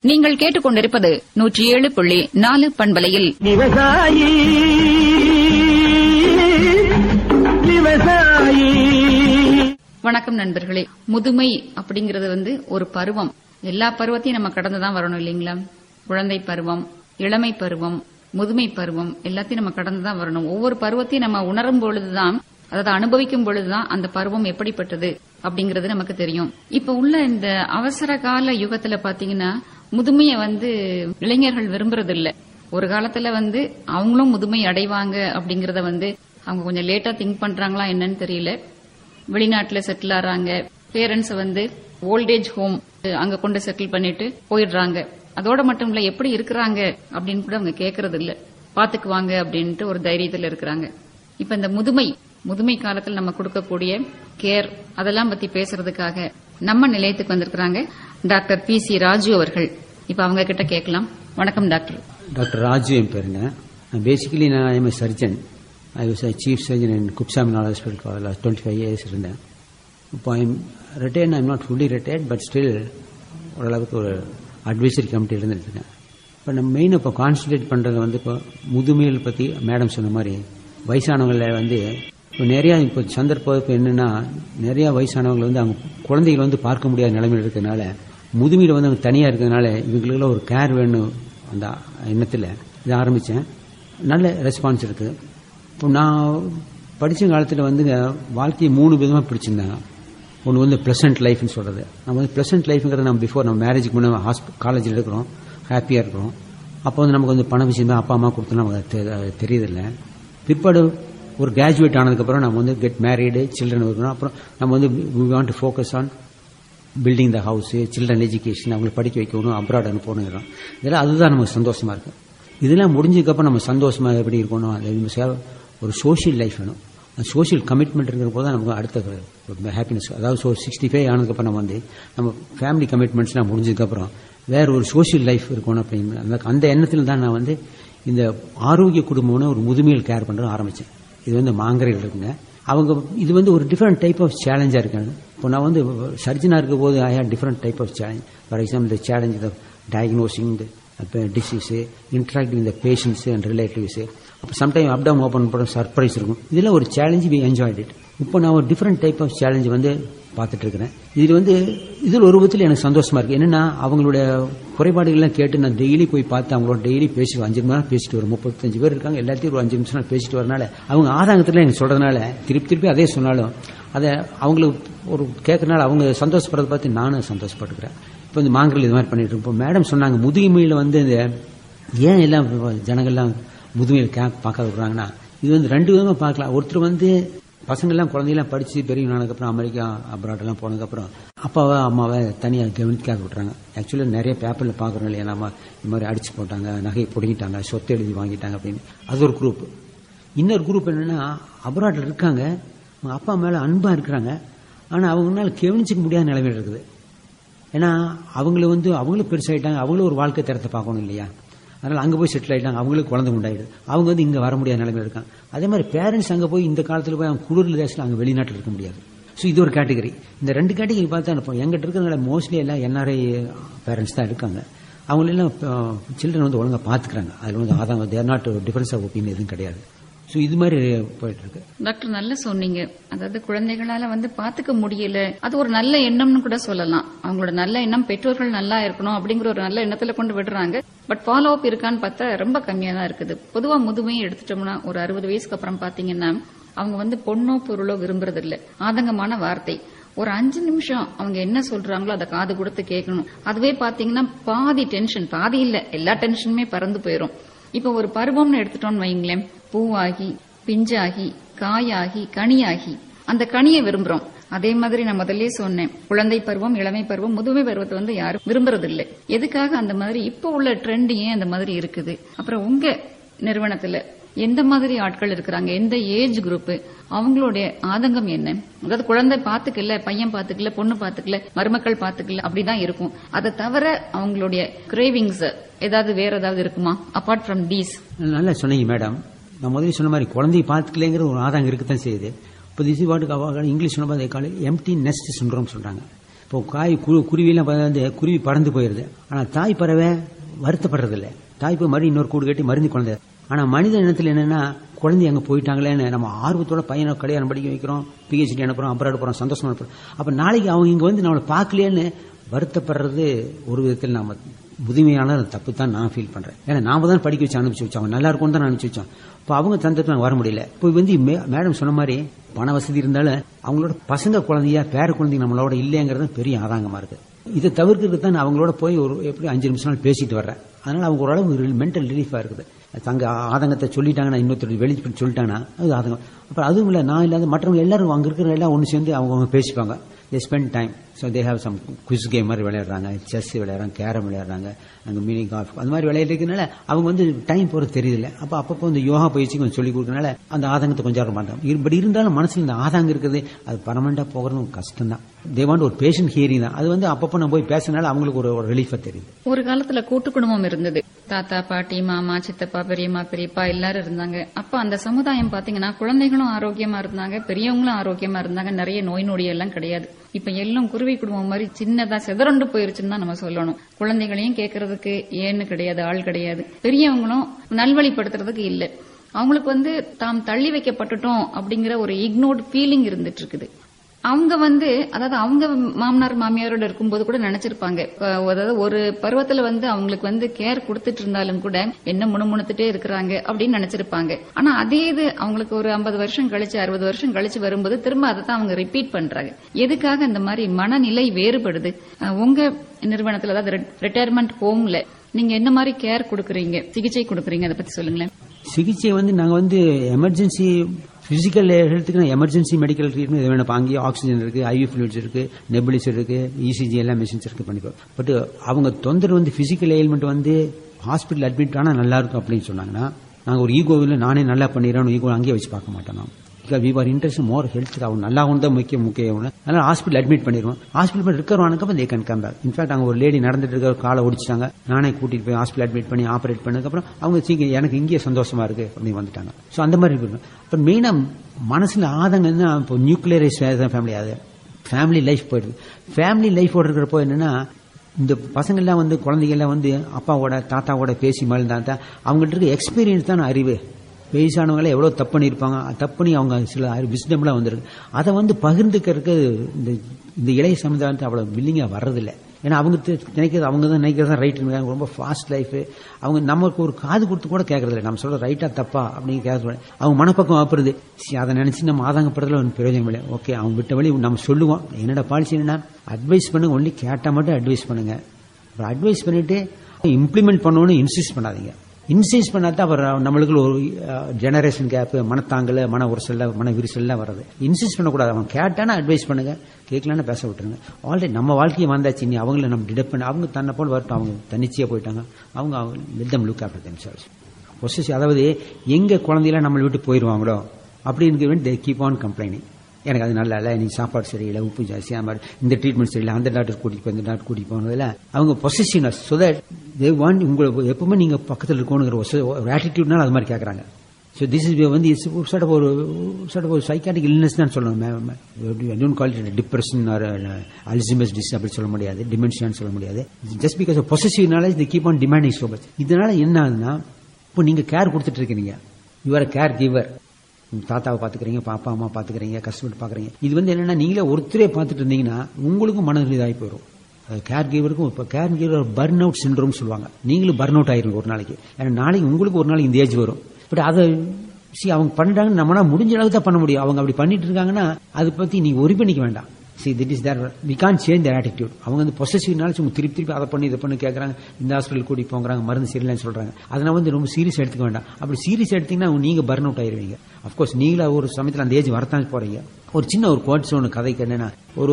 நீங்கள் கேட்டுக்கொண்டிருப்பது நூற்றி ஏழு புள்ளி நாலு பண்பலையில் விவசாயி விவசாயி வணக்கம் நண்பர்களே முதுமை அப்படிங்கறது வந்து ஒரு பருவம் எல்லா பருவத்தையும் நம்ம கடந்துதான் வரணும் இல்லைங்களா குழந்தை பருவம் இளமை பருவம் முதுமை பருவம் எல்லாத்தையும் நம்ம கடந்துதான் வரணும் ஒவ்வொரு பருவத்தையும் நம்ம உணரும் பொழுதுதான் அதாவது அனுபவிக்கும் பொழுதுதான் அந்த பருவம் எப்படிப்பட்டது அப்படிங்கறது நமக்கு தெரியும் இப்ப உள்ள இந்த அவசர கால யுகத்துல பாத்தீங்கன்னா முதுமைய வந்து இளைஞர்கள் விரும்புறது இல்ல ஒரு காலத்துல வந்து அவங்களும் முதுமை அடைவாங்க அப்படிங்கறத வந்து அவங்க கொஞ்சம் லேட்டா திங்க் பண்றாங்களா என்னன்னு தெரியல வெளிநாட்டுல செட்டில் ஆறாங்க பேரண்ட்ஸ் வந்து ஓல்டேஜ் ஹோம் அங்க கொண்டு செட்டில் பண்ணிட்டு போயிடுறாங்க அதோட மட்டும் இல்ல எப்படி இருக்கிறாங்க அப்படின்னு கூட அவங்க கேக்குறது இல்ல பாத்துக்குவாங்க அப்படின்ட்டு ஒரு தைரியத்துல இருக்கிறாங்க இப்ப இந்த முதுமை முதுமை காலத்தில் நம்ம கொடுக்கக்கூடிய கேர் அதெல்லாம் பத்தி பேசுறதுக்காக நம்ம நிலையத்துக்கு வந்திருக்கிறாங்க டாக்டர் பி சி ராஜு அவர்கள் இப்ப அவங்க கிட்ட கேட்கலாம் வணக்கம் டாக்டர் டாக்டர் ராஜு என் பேருங்க பேசிக்கலி நான் I'm surgeon I was chief surgeon in குப்சாமினால் hospital for twenty five years இருந்தேன் இப்போ I'm retired I'm not fully retired but still ஓரளவுக்கு ஒரு அட்வைசரி கமிட்டியில் இருந்துருக்கேன் இப்போ நம்ம மெயின் இப்போ கான்சன்ட்ரேட் பண்ணுறது வந்து இப்போ முதுமையில் பற்றி மேடம் சொன்ன மாதிரி வயசானவங்கள வந்து இப்போ நிறையா இப்போ சந்தர்ப்பம் இப்போ என்னென்னா நிறையா வயசானவங்க வந்து அவங்க குழந்தைகள் வந்து பார்க்க முடியாத நிலைமையில் இருக்கிறதுனால முதுமையில் வந்து அவங்க தனியாக இருக்கிறதுனால இவங்களுக்கெல்லாம் ஒரு கேர் வேணும் அந்த எண்ணத்தில் இதை ஆரம்பித்தேன் நல்ல ரெஸ்பான்ஸ் இருக்குது இப்போ நான் படித்த காலத்தில் வந்து வாழ்க்கையை மூணு விதமாக பிடிச்சிருந்தேன் ஒன்று வந்து ப்ளசன்ட் லைஃப்னு சொல்கிறது நம்ம வந்து ப்ளசன்ட் லைஃப்ங்கிறது நம்ம பிஃபோர் நம்ம மேரேஜுக்கு முன்னே ஹாஸ்பி காலேஜில் இருக்கிறோம் ஹாப்பியாக இருக்கிறோம் அப்போ வந்து நமக்கு வந்து பண விஷயமே அப்பா அம்மா கொடுத்தோன்னா நமக்கு தெ- தெரியதில்லை பிற்பாடு ஒரு கிராஜுவேட் ஆனதுக்கப்புறம் நம்ம வந்து கெட் மேரீடு சில்ட்ரன் இருக்கணும் அப்புறம் நம்ம வந்து we want to focus on building the house children education அவங்களை படிக்க வைக்கணும் அப்ராட் அனுப்பணும் இதெல்லாம் அதுதான் நமக்கு சந்தோஷமா இருக்கு இதெல்லாம் முடிஞ்சதுக்கப்புறம் நம்ம சந்தோஷமா எப்படி இருக்கணும் அது நம்ம சேவ- ஒரு சோஷியல் லைஃப் வேணும் அந்த சோஷியல் கமிட்மெண்ட் இருக்கிற போது தான் நமக்கு அடுத்த ஹாப்பினஸ் அதாவது ஸோ சிக்ஸ்டி ஃபைவ் ஆனதுக்கப்புறம் நம்ம வந்து நம்ம ஃபேமிலி கமிட்மெண்ட்ஸ்லாம் முடிஞ்சதுக்கப்புறம் வேற ஒரு சோஷியல் லைஃப் இருக்கணும் அப்படின்னு அந்த அந்த எண்ணத்தில் தான் நான் வந்து இந்த ஆரோக்கிய குடும்பம்னு ஒரு முதுமையில் கேர் பண்ணுறது ஆரம்பித்தேன் இது வந்து மாங்கரையில் இருக்குங்க அவங்க இது வந்து ஒரு டிஃப்ரெண்ட் டைப் ஆஃப் சேலஞ்சாக இருக்காங்க இப்போ நான் வந்து சர்ஜனாக இருக்க போது I had different type of challenge for example the challenge the diagnosing disease interacting the patients and relatives அப்போ சம்டைம் அப் டவுன் ஓப்பன் பண்ண சர்ப்ரைஸ் இருக்கும் இதெல்லாம் ஒரு சேலஞ்ச் வி என்ஜாய்ட் இட் இப்போ நான் ஒரு டிஃப்ரெண்ட் டைப் ஆஃப் சேலஞ்ச் வந்து பார்த்துட்டு இருக்கிறேன் இது வந்து இதில் ஒரு விதத்தில் எனக்கு சந்தோஷமா இருக்கு என்னன்னா அவங்களுடைய குறைபாடுகள்லாம் கேட்டு நான் டெய்லி போய் பார்த்து அவங்களோட டெய்லி பேசிட்டு அஞ்சு மணி நேரம் பேசிட்டு வரும் முப்பத்தஞ்சு பேர் இருக்காங்க எல்லாத்தையும் ஒரு அஞ்சு நிமிஷம் பேசிட்டு வரனால அவங்க ஆதாங்கத்தில் எனக்கு சொல்றதுனால திருப்பி திருப்பி அதே சொன்னாலும் அதை அவங்களுக்கு ஒரு கேட்கறனால அவங்க சந்தோஷப்படுறத பார்த்து நானும் சந்தோஷப்பட்டுக்கிறேன் இப்போ இந்த மாங்கல் இது மாதிரி பண்ணிட்டு இருக்கோம் மேடம் சொன்னாங்க முதுமையில் வந்து இந்த ஏன் எல்லாம் ஜனங்கள்லாம் முதுமையில் கே பார்க்க விடுறாங்கன்னா இது வந்து ரெண்டு விதமாக பார்க்கலாம் ஒருத்தர் வந்து பசங்கள்லாம் குழந்தையெல்லாம் படித்து பெரியவனானதுக்கப்புறம் அமெரிக்கா அப்ராடெல்லாம் போனதுக்கப்புறம் அப்பாவை அம்மாவை தனியாக கவனிக்காக விட்றாங்க ஆக்சுவலாக நிறைய பேப்பரில் பார்க்குறோம் இல்லையா நம்ம இந்த மாதிரி அடிச்சு போட்டாங்க நகையை பிடுங்கிட்டாங்க சொத்து எழுதி வாங்கிட்டாங்க அப்படின்னு அது ஒரு குரூப் இன்னொரு குரூப் என்னன்னா அப்ராடில் இருக்காங்க அவங்க அப்பா மேலே அன்பாக இருக்கிறாங்க ஆனால் அவங்களால கவனிச்சிக்க முடியாத நிலைமையில் இருக்குது ஏன்னா அவங்கள வந்து அவங்களும் பெருசாயிட்டாங்க அவங்களும் ஒரு வாழ்க்கை தரத்தை பார்க்கணும் இல்லையா அதனால அங்கே போய் செட்டில் ஆயிட்டாங்க அவங்களுக்கு குழந்தை உண்டாயிடுது அவங்க வந்து இங்கே வர முடியாத நிலைமையில் இருக்காங்க அதே மாதிரி பேரண்ட்ஸ் அங்கே போய் இந்த காலத்தில் போய் அவங்க குளிர் தேசத்தில் அங்கே வெளிநாட்டில் இருக்க முடியாது ஸோ இது ஒரு கேட்டகரி இந்த ரெண்டு கேட்டகரி பார்த்தா இப்போ எங்கிட்ட இருக்கிறதுனால மோஸ்ட்லி எல்லாம் என்ஆர்ஐ பேரண்ட்ஸ் தான் இருக்காங்க அவங்களெல்லாம் சில்ட்ரன் வந்து ஒழுங்காக பார்த்துக்கிறாங்க அதில் வந்து அதான் there not difference of opinion எதுவும் கிடையாது ஸோ இது மாதிரி போயிட்டு இருக்கு டாக்டர் நல்லா சொன்னீங்க அதாவது குழந்தைகளால வந்து பாத்துக்க முடியல அது ஒரு நல்ல எண்ணம்னு கூட சொல்லலாம் அவங்களோட நல்ல எண்ணம் பெற்றோர்கள் நல்லா இருக்கணும் அப்படிங்கிற ஒரு நல்ல எண்ணத்துல கொண்டு விடுறாங்க பட் ஃபாலோ அப் இருக்கான்னு பார்த்தா ரொம்ப கம்மியா தான் இருக்குது பொதுவா முதுமையை எடுத்துட்டோம்னா ஒரு அறுபது வயசுக்கு அப்புறம் பாத்தீங்கன்னா அவங்க வந்து பொண்ணோ பொருளோ விரும்புறது இல்ல ஆதங்கமான வார்த்தை ஒரு அஞ்சு நிமிஷம் அவங்க என்ன சொல்றாங்களோ அதை காது கொடுத்து கேட்கணும் அதுவே பாத்தீங்கன்னா பாதி டென்ஷன் பாதி இல்ல எல்லா டென்ஷனுமே பறந்து போயிரும் இப்ப ஒரு பருவம்னு எடுத்துட்டோம்னு வைங்களேன் பூவாகி பிஞ்சாகி காயாகி கனியாகி அந்த கனியை விரும்புறோம் அதே மாதிரி நான் முதல்லயே சொன்னேன் குழந்தை பருவம் இளமை பருவம் முதுமை பருவத்தை வந்து யாரும் விரும்புறது இல்லை எதுக்காக அந்த மாதிரி இப்ப உள்ள ட்ரெண்ட் ஏன் அந்த மாதிரி இருக்குது அப்புறம் உங்க நிறுவனத்துல எந்த மாதிரி ஆட்கள் இருக்கிறாங்க எந்த ஏஜ் குரூப் அவங்களுடைய ஆதங்கம் என்ன அதாவது குழந்தை பாத்துக்கல பையன் பாத்துக்கல பொண்ணு பாத்துக்கல மருமக்கள் பாத்துக்கல அப்படிதான் இருக்கும் அதை தவிர அவங்களுடைய கிரேவிங்ஸ் ஏதாவது வேற ஏதாவது இருக்குமா அபார்ட் ஃப்ரம் தீஸ் நல்லா சொன்னீங்க மேடம் நான் முதல்ல சொன்ன மாதிரி குழந்தைய பார்த்துக்கலைங்கிற ஒரு ஆதாயம் இருக்கத்தான் செய்யுது இப்போ திஸ் வாட்டுக்கு அவங்க இங்கிலீஷ் சொன்ன மாதிரி காலை எம்டி நெஸ்ட் சிண்ட்ரோம் சொல்றாங்க இப்போ காய் கு- குருவியெல்லாம் வந்து குருவி பறந்து போயிருது ஆனா தாய் பறவை வருத்தப்படுறதில்ல தாய் போய் மறுபடியும் இன்னொரு கூடு கட்டி மருந்து குழந்தை ஆனா மனித இனத்துல என்னன்னா குழந்தை அங்க போயிட்டாங்களேன்னு நம்ம ஆர்வத்தோட பையனை கல்யாணம் படிக்க வைக்கிறோம் பிஹெச்டி அனுப்புறோம் அப்புறம் போறோம் சந்தோஷமா அனுப்புறோம் அப்ப நாளைக்கு அவங்க இங்க வந்து நம்மளை பார்க்கலையேன்னு வருத்தப்படுறது ஒரு விதத்தில் நாம முதுமையான தப்பு தான் நான் ஃபீல் பண்றேன் ஏன்னா நாம தான் படிக்க வச்சு அனுப்பிச்சு வச்சோம் அவங்க நல்லா இருக்கும் தான் அனுப்பிச்சு வச்சோம் இப்போ அவங்க தந்தத்தில் வர முடியல இப்போ வந்து மே- மேடம் சொன்ன மாதிரி பண வசதி இருந்தாலும் அவங்களோட பசங்க குழந்தையா பேர குழந்தைங்க நம்மளோட இல்லைங்கிறது பெரிய ஆதாங்கமா இருக்கு இதை தவிர்க்கிறதுக்கு தான் நான் அவங்களோட போய் ஒரு எப்படி அஞ்சு நிமிஷம் நாள் பேசிட்டு வர்றேன் அதனால அவங்க ஓரளவு மென்டல் ரிலீஃபா இருக்குது தங்க ஆதங்கத்தை சொல்லிட்டாங்கன்னா இன்னொருத்தர் வெளியே போய் சொல்லிட்டாங்கன்னா அது ஆதங்கம் அப்புறம் அதுவும் இல்லை நான் இல்லாத மற்றவங்க எல்லாரும் அங்க இருக்கிற எல்லாம் ஒன்று சேர்ந்து அவங்க அவங்க பேசிப்பாங்க they spend time so they have some quiz game மாதிரி விளையாடுறாங்க செஸ் விளையாடுறாங்க கேரம் விளையாடுறாங்க அங்கே மினி கால்ஃப் அந்த மாதிரி விளையாடுறதுனால அவங்க வந்து டைம் போகிறது தெரியல அப்போ அப்பப்போ இந்த யோகா பயிற்சி கொஞ்சம் சொல்லி கொடுக்கறனால அந்த ஆதங்கத்தை கொஞ்சம் வர மாட்டாங்க பட் இருந்தாலும் மனசுல இந்த ஆதங்கம் இருக்குது அது பர்மனெண்டாக போகிறது கஷ்டம் தான் தே வாண்ட் ஒரு பேஷண்ட் ஹியரிங் தான் அது வந்து அப்பப்போ நம்ம போய் பேசினால அவங்களுக்கு ஒரு ஒரு ரிலீஃபாக தெரியுது ஒரு காலத்துல கூட்டு குடும்பம் இருந்தது தாத்தா பாட்டி மாமா சித்தப்பா பெரியம்மா பெரியப்பா எல்லாரும் இருந்தாங்க அப்ப அந்த சமுதாயம் பாத்தீங்கன்னா குழந்தைகளும் ஆரோக்கியமா இருந்தாங்க பெரியவங்களும் ஆரோக்கியமா இருந்தாங்க நிறைய நோய் நொடி எல்லாம் கிடையாது இப்ப எல்லாம் குருவி குடும்பம் மாதிரி சின்னதா செதறண்டு போயிருச்சுன்னு தான் நம்ம சொல்லணும் குழந்தைகளையும் கேட்கறதுக்கு ஏன்னு கிடையாது ஆள் கிடையாது பெரியவங்களும் நல்வழிப்படுத்துறதுக்கு இல்ல அவங்களுக்கு வந்து தாம் தள்ளி வைக்கப்பட்டுட்டோம் அப்படிங்கிற ஒரு இக்னோர்ட் ஃபீலிங் இருந்துட்டு இருக்குது அவங்க வந்து அதாவது அவங்க மாமனார் மாமியாரோட இருக்கும்போது கூட நினைச்சிருப்பாங்க அஹ் அதாவது ஒரு பருவத்துல வந்து அவங்களுக்கு வந்து கேர் கொடுத்துட்டு இருந்தாலும் கூட என்ன முணுமுணுத்துட்டே இருக்கிறாங்க அப்படின்னு நினைச்சிருப்பாங்க ஆனா அதே இது அவங்களுக்கு ஒரு ஐம்பது வருஷம் கழிச்சு அறுபது வருஷம் கழிச்சு வரும்போது திரும்ப அதை தான் அவங்க ரிப்பீட் பண்றாங்க எதுக்காக இந்த மாதிரி மனநிலை வேறுபடுது அஹ் உங்க நிறுவனத்துல அதாவது ரிட்டையர்மெண்ட் ஹோம்ல நீங்க என்ன மாதிரி கேர் கொடுக்கறீங்க சிகிச்சை கொடுக்கறீங்க அதை பத்தி சொல்லுங்களேன் சிகிச்சை வந்து நாங்க வந்து எமர்ஜென்சி பிசிக்கல் ஹெல்த்துக்கு எமர்ஜென்சி மெடிக்கல் ட்ரீட்மெண்ட் இது வேணும் அங்கேயே ஆக்சிஜன் இருக்கு ஐவி ஃபிளூட்ஸ் இருக்கு நெபுலிஸ் இருக்கு இசிஜி எல்லாம் மிஷின்ஸ் இருக்கு பண்ணிப்போம் பட் அவங்க தொந்தரவு வந்து பிசிக்கல் எயில்மெண்ட் வந்து ஹாஸ்பிட்டல் அட்மிட் ஆனா நல்லா இருக்கும் அப்படின்னு சொன்னாங்கன்னா நாங்க ஒரு ஈகோவில் நானே நல்லா பண்ணிடுறோம் ஈகோ அங்கேயே வச்சு பார்க்க மாட்டோம் நான் we are interest more health அவங்க நல்லா தான் முக்கிய முக்கியம் அதனால ஹாஸ்பிட்டல் அட்மிட் பண்ணிடுவோம் ஹாஸ்பிட்டல் ரிக்கவர் ஆனதுக்கப்புறம் they can come back in fact அங்க ஒரு லேடி நடந்துட்டு இருக்க ஒரு காலை ஒடிச்சிட்டாங்க நானே கூட்டிட்டு போய் ஹாஸ்பிட்டல் அட்மிட் பண்ணி ஆபரேட் பண்ணதுக்கப்புறம் அவங்க சீக்கிரம் எனக்கு இங்கேயே சந்தோஷமா இருக்கு அப்படின்னு வந்துட்டாங்க ஸோ அந்த மாதிரி இருக்கு இப்போ மெயினா மனசுல ஆதங்கம் தான் இப்போ நியூக்ளியரைஸ் ஃபேமிலி அது ஃபேமிலி லைஃப் போயிடுது ஃபேமிலி லைஃபோட இருக்கிறப்போ என்னன்னா இந்த பசங்கள்லாம் வந்து குழந்தைகள்லாம் வந்து அப்பாவோட தாத்தாவோட பேசி மழுந்தா தான் அவங்கள்ட்ட இருக்க எக்ஸ்பீரியன்ஸ் தான் அறிவு வயசானவங்களே எவ்வளோ தப்பு பண்ணியிருப்பாங்க தப்பு பண்ணி அவங்க சில விஸ்டம்லாம் வந்திருக்கு அதை வந்து பகிர்ந்துக்கிறதுக்கு இந்த இந்த இளைய சமுதாயத்தை அவ்வளோ வில்லிங்காக வர்றதில்லை ஏன்னா அவங்க தெ- நினைக்கிறது அவங்க தான் நினைக்கிறது தான் ரைட் ரொம்ப ஃபாஸ்ட் லைஃப் அவங்க நமக்கு ஒரு காது கொடுத்து கூட கேட்கறதில்ல நம்ம சொல்ற ரைட்டா தப்பா அப்படின்னு கேட்கறது அவங்க மனப்பக்கம் ஆப்புறது சரி, அதை நினைச்சு நம்ம ஆதாங்கப்படுறதுல ஒன்றும் பிரயோஜனம் இல்லை ஓகே அவங்க விட்ட வழி நம்ம சொல்லுவோம் என்னோட பாலிசி என்னன்னா அட்வைஸ் பண்ணுங்க ஒன்லி கேட்டால் மட்டும் அட்வைஸ் பண்ணுங்க அப்புறம் அட்வைஸ் பண்ணிட்டு இம்ப்ளிமெண்ட் பண்ணணும்னு இன்சிஸ்ட் பண்ணாதீங்க இன்சிஸ்ட் பண்ணாதான் அப்புறம் நம்மளுக்கு ஒரு ஜெனரேஷன் கேப் மனத்தாங்கல மன உரசல்ல மன விரிசல்ல வர்றது இன்சிஸ்ட் பண்ணக்கூடாது அவன் கேட்டானா அட்வைஸ் பண்ணுங்க கேட்கலன்னா பேச விட்டுருங்க ஆல்ரெடி நம்ம வாழ்க்கையை வந்தாச்சு நீ அவங்கள நம்ம டிடெக்ட் பண்ண அவங்க தன்னை போல் வரட்டும் அவங்க தன்னிச்சையா போயிட்டாங்க அவங்க let them look after themselves possess அதாவது எங்க குழந்தையெல்லாம் நம்மளை விட்டு போயிடுவாங்களோ அப்படின்னு வேண்டி கீப் ஆன் கம்ப்ளைனிங் எனக்கு அது நல்லா இல்லை நீ சாப்பாடு சரியில்லை உப்பு ஜாஸ்தி அந்த மாதிரி இந்த ட்ரீட்மெண்ட் சரியில்லை அந்த டாக்டர் கூட்டிட்டு போய் இந்த டாக்டர் கூட்டிட்டு போனதுல அவங்க possessiveness so that they want உங்களை எப்பவுமே நீங்க பக்கத்தில் இருக்கணுங்கிற ஒரு ஆட்டிடியூட்னால அது மாதிரி கேட்கறாங்க ஸோ திஸ் இஸ் வந்து சார்ட் ஆஃப் ஒரு சார்ட் ஆஃப் ஒரு சைக்காட்டிக் இல்னஸ் தான் சொல்லணும் கால் டிப்ரெஷன் ஆர் அல்சிமஸ் டிஸ் அப்படி சொல்ல முடியாது டிமென்ஷியான்னு சொல்ல முடியாது just because possessive knowledge the keep on demanding so much இதனால என்ன ஆகுதுன்னா இப்போ நீங்க கேர் கொடுத்துட்டு இருக்கீங்க யுவர் கேர் கிவர் உங்க தாத்தாவை பாத்துக்கிறீங்க பாப்பா அம்மா பாத்துக்கிறீங்க கஷ்டப்பட்டு பாக்குறீங்க இது வந்து என்னன்னா நீங்களே ஒருத்தரே பார்த்துட்டு இருந்தீங்கன்னா உங்களுக்கும் மன இதாகி போயிடும் கேர் கிவருக்கும் இப்போ care giver burn out syndrome சொல்லுவாங்க நீங்களும் பர்ன் அவுட் ஆயிருங்க ஒரு நாளைக்கு ஏன்னா நாளைக்கு உங்களுக்கு ஒரு நாளைக்கு இந்த ஏஜ் வரும் பட் அதை சி அவங்க பண்றாங்கன்னு நம்மளால முடிஞ்ச அளவுக்கு தான் பண்ண முடியும் அவங்க அப்படி பண்ணிட்டு இருக்காங்கன்னா அதை பத்தி நீங்க ஒரி பண்ணிக்க வேண்டாம் see that is there we can change their attitude அவங்க வந்து பொசசிவ்னால சும்மா திருப்பி திருப்பி அதை பண்ணி இதை பண்ணி கேட்கறாங்க இந்த ஹாஸ்பிட்டல் கூட்டி போங்கிறாங்க மருந்து சரியில்லைன்னு சொல்றாங்க அதனால வந்து ரொம்ப சீரியஸ் எடுத்துக்க வேண்டாம் அப்படி சீரியஸ் எடுத்தீங்கன்னா நீங்க பர்ன் அவுட் ஆயிருவீங்க அப்கோர்ஸ் நீங்கள ஒரு சமயத்தில் அந்த ஏஜ் வரத்தான் போறீங்க ஒரு சின்ன ஒரு கோட்ஸ் ஒன்று கதைக்கு என்னன்னா ஒரு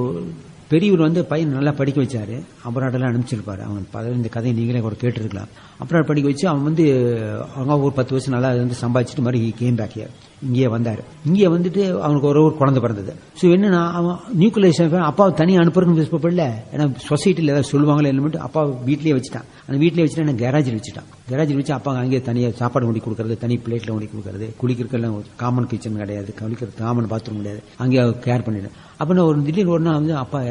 பெரியவர் வந்து பையன் நல்லா படிக்க வச்சாரு அபராடெல்லாம் அனுப்பிச்சிருப்பாரு அவன் பதவி இந்த கதையை நீங்களே கூட கேட்டிருக்கலாம் அப்புறம் படிக்க வச்சு அவன் வந்து அவங்க ஒரு பத்து வருஷம் நல்லா வந்து சம்பாதிச்சுட்டு மாதிரி கேம் பேக் இங்கே வந்தாரு இங்கே வந்துட்டு அவனுக்கு ஒரு ஒரு குழந்தை பிறந்தது ஸோ என்னன்னா அவன் நியூக்ளியேஷன் அப்பாவை தனியாக அனுப்புறதுன்னு விருப்பப்படல ஏன்னா சொசைட்டியில் ஏதாவது சொல்லுவாங்களே என்ன அப்பா வீட்லயே வச்சுட்டான் அந்த வீட்லயே வச்சுட்டு என்ன கேரேஜில் வச்சுட்டான் கேரேஜில் வச்சு அப்பா அங்கேயே தனியாக சாப்பாடு கொண்டு கொடுக்கறது தனி பிளேட்ல கொண்டு கொடுக்கறது குளிக்கிறதுக்கெல்லாம் காமன் கிச்சன் கிடையாது குளிக்கிறது காமன் பாத்ரூம் கிடையாது அங்கேயே கேர் பண்ணிடு அப்படின்னு ஒரு திடீர்னு ஒரு நாள் வந்து அப்பா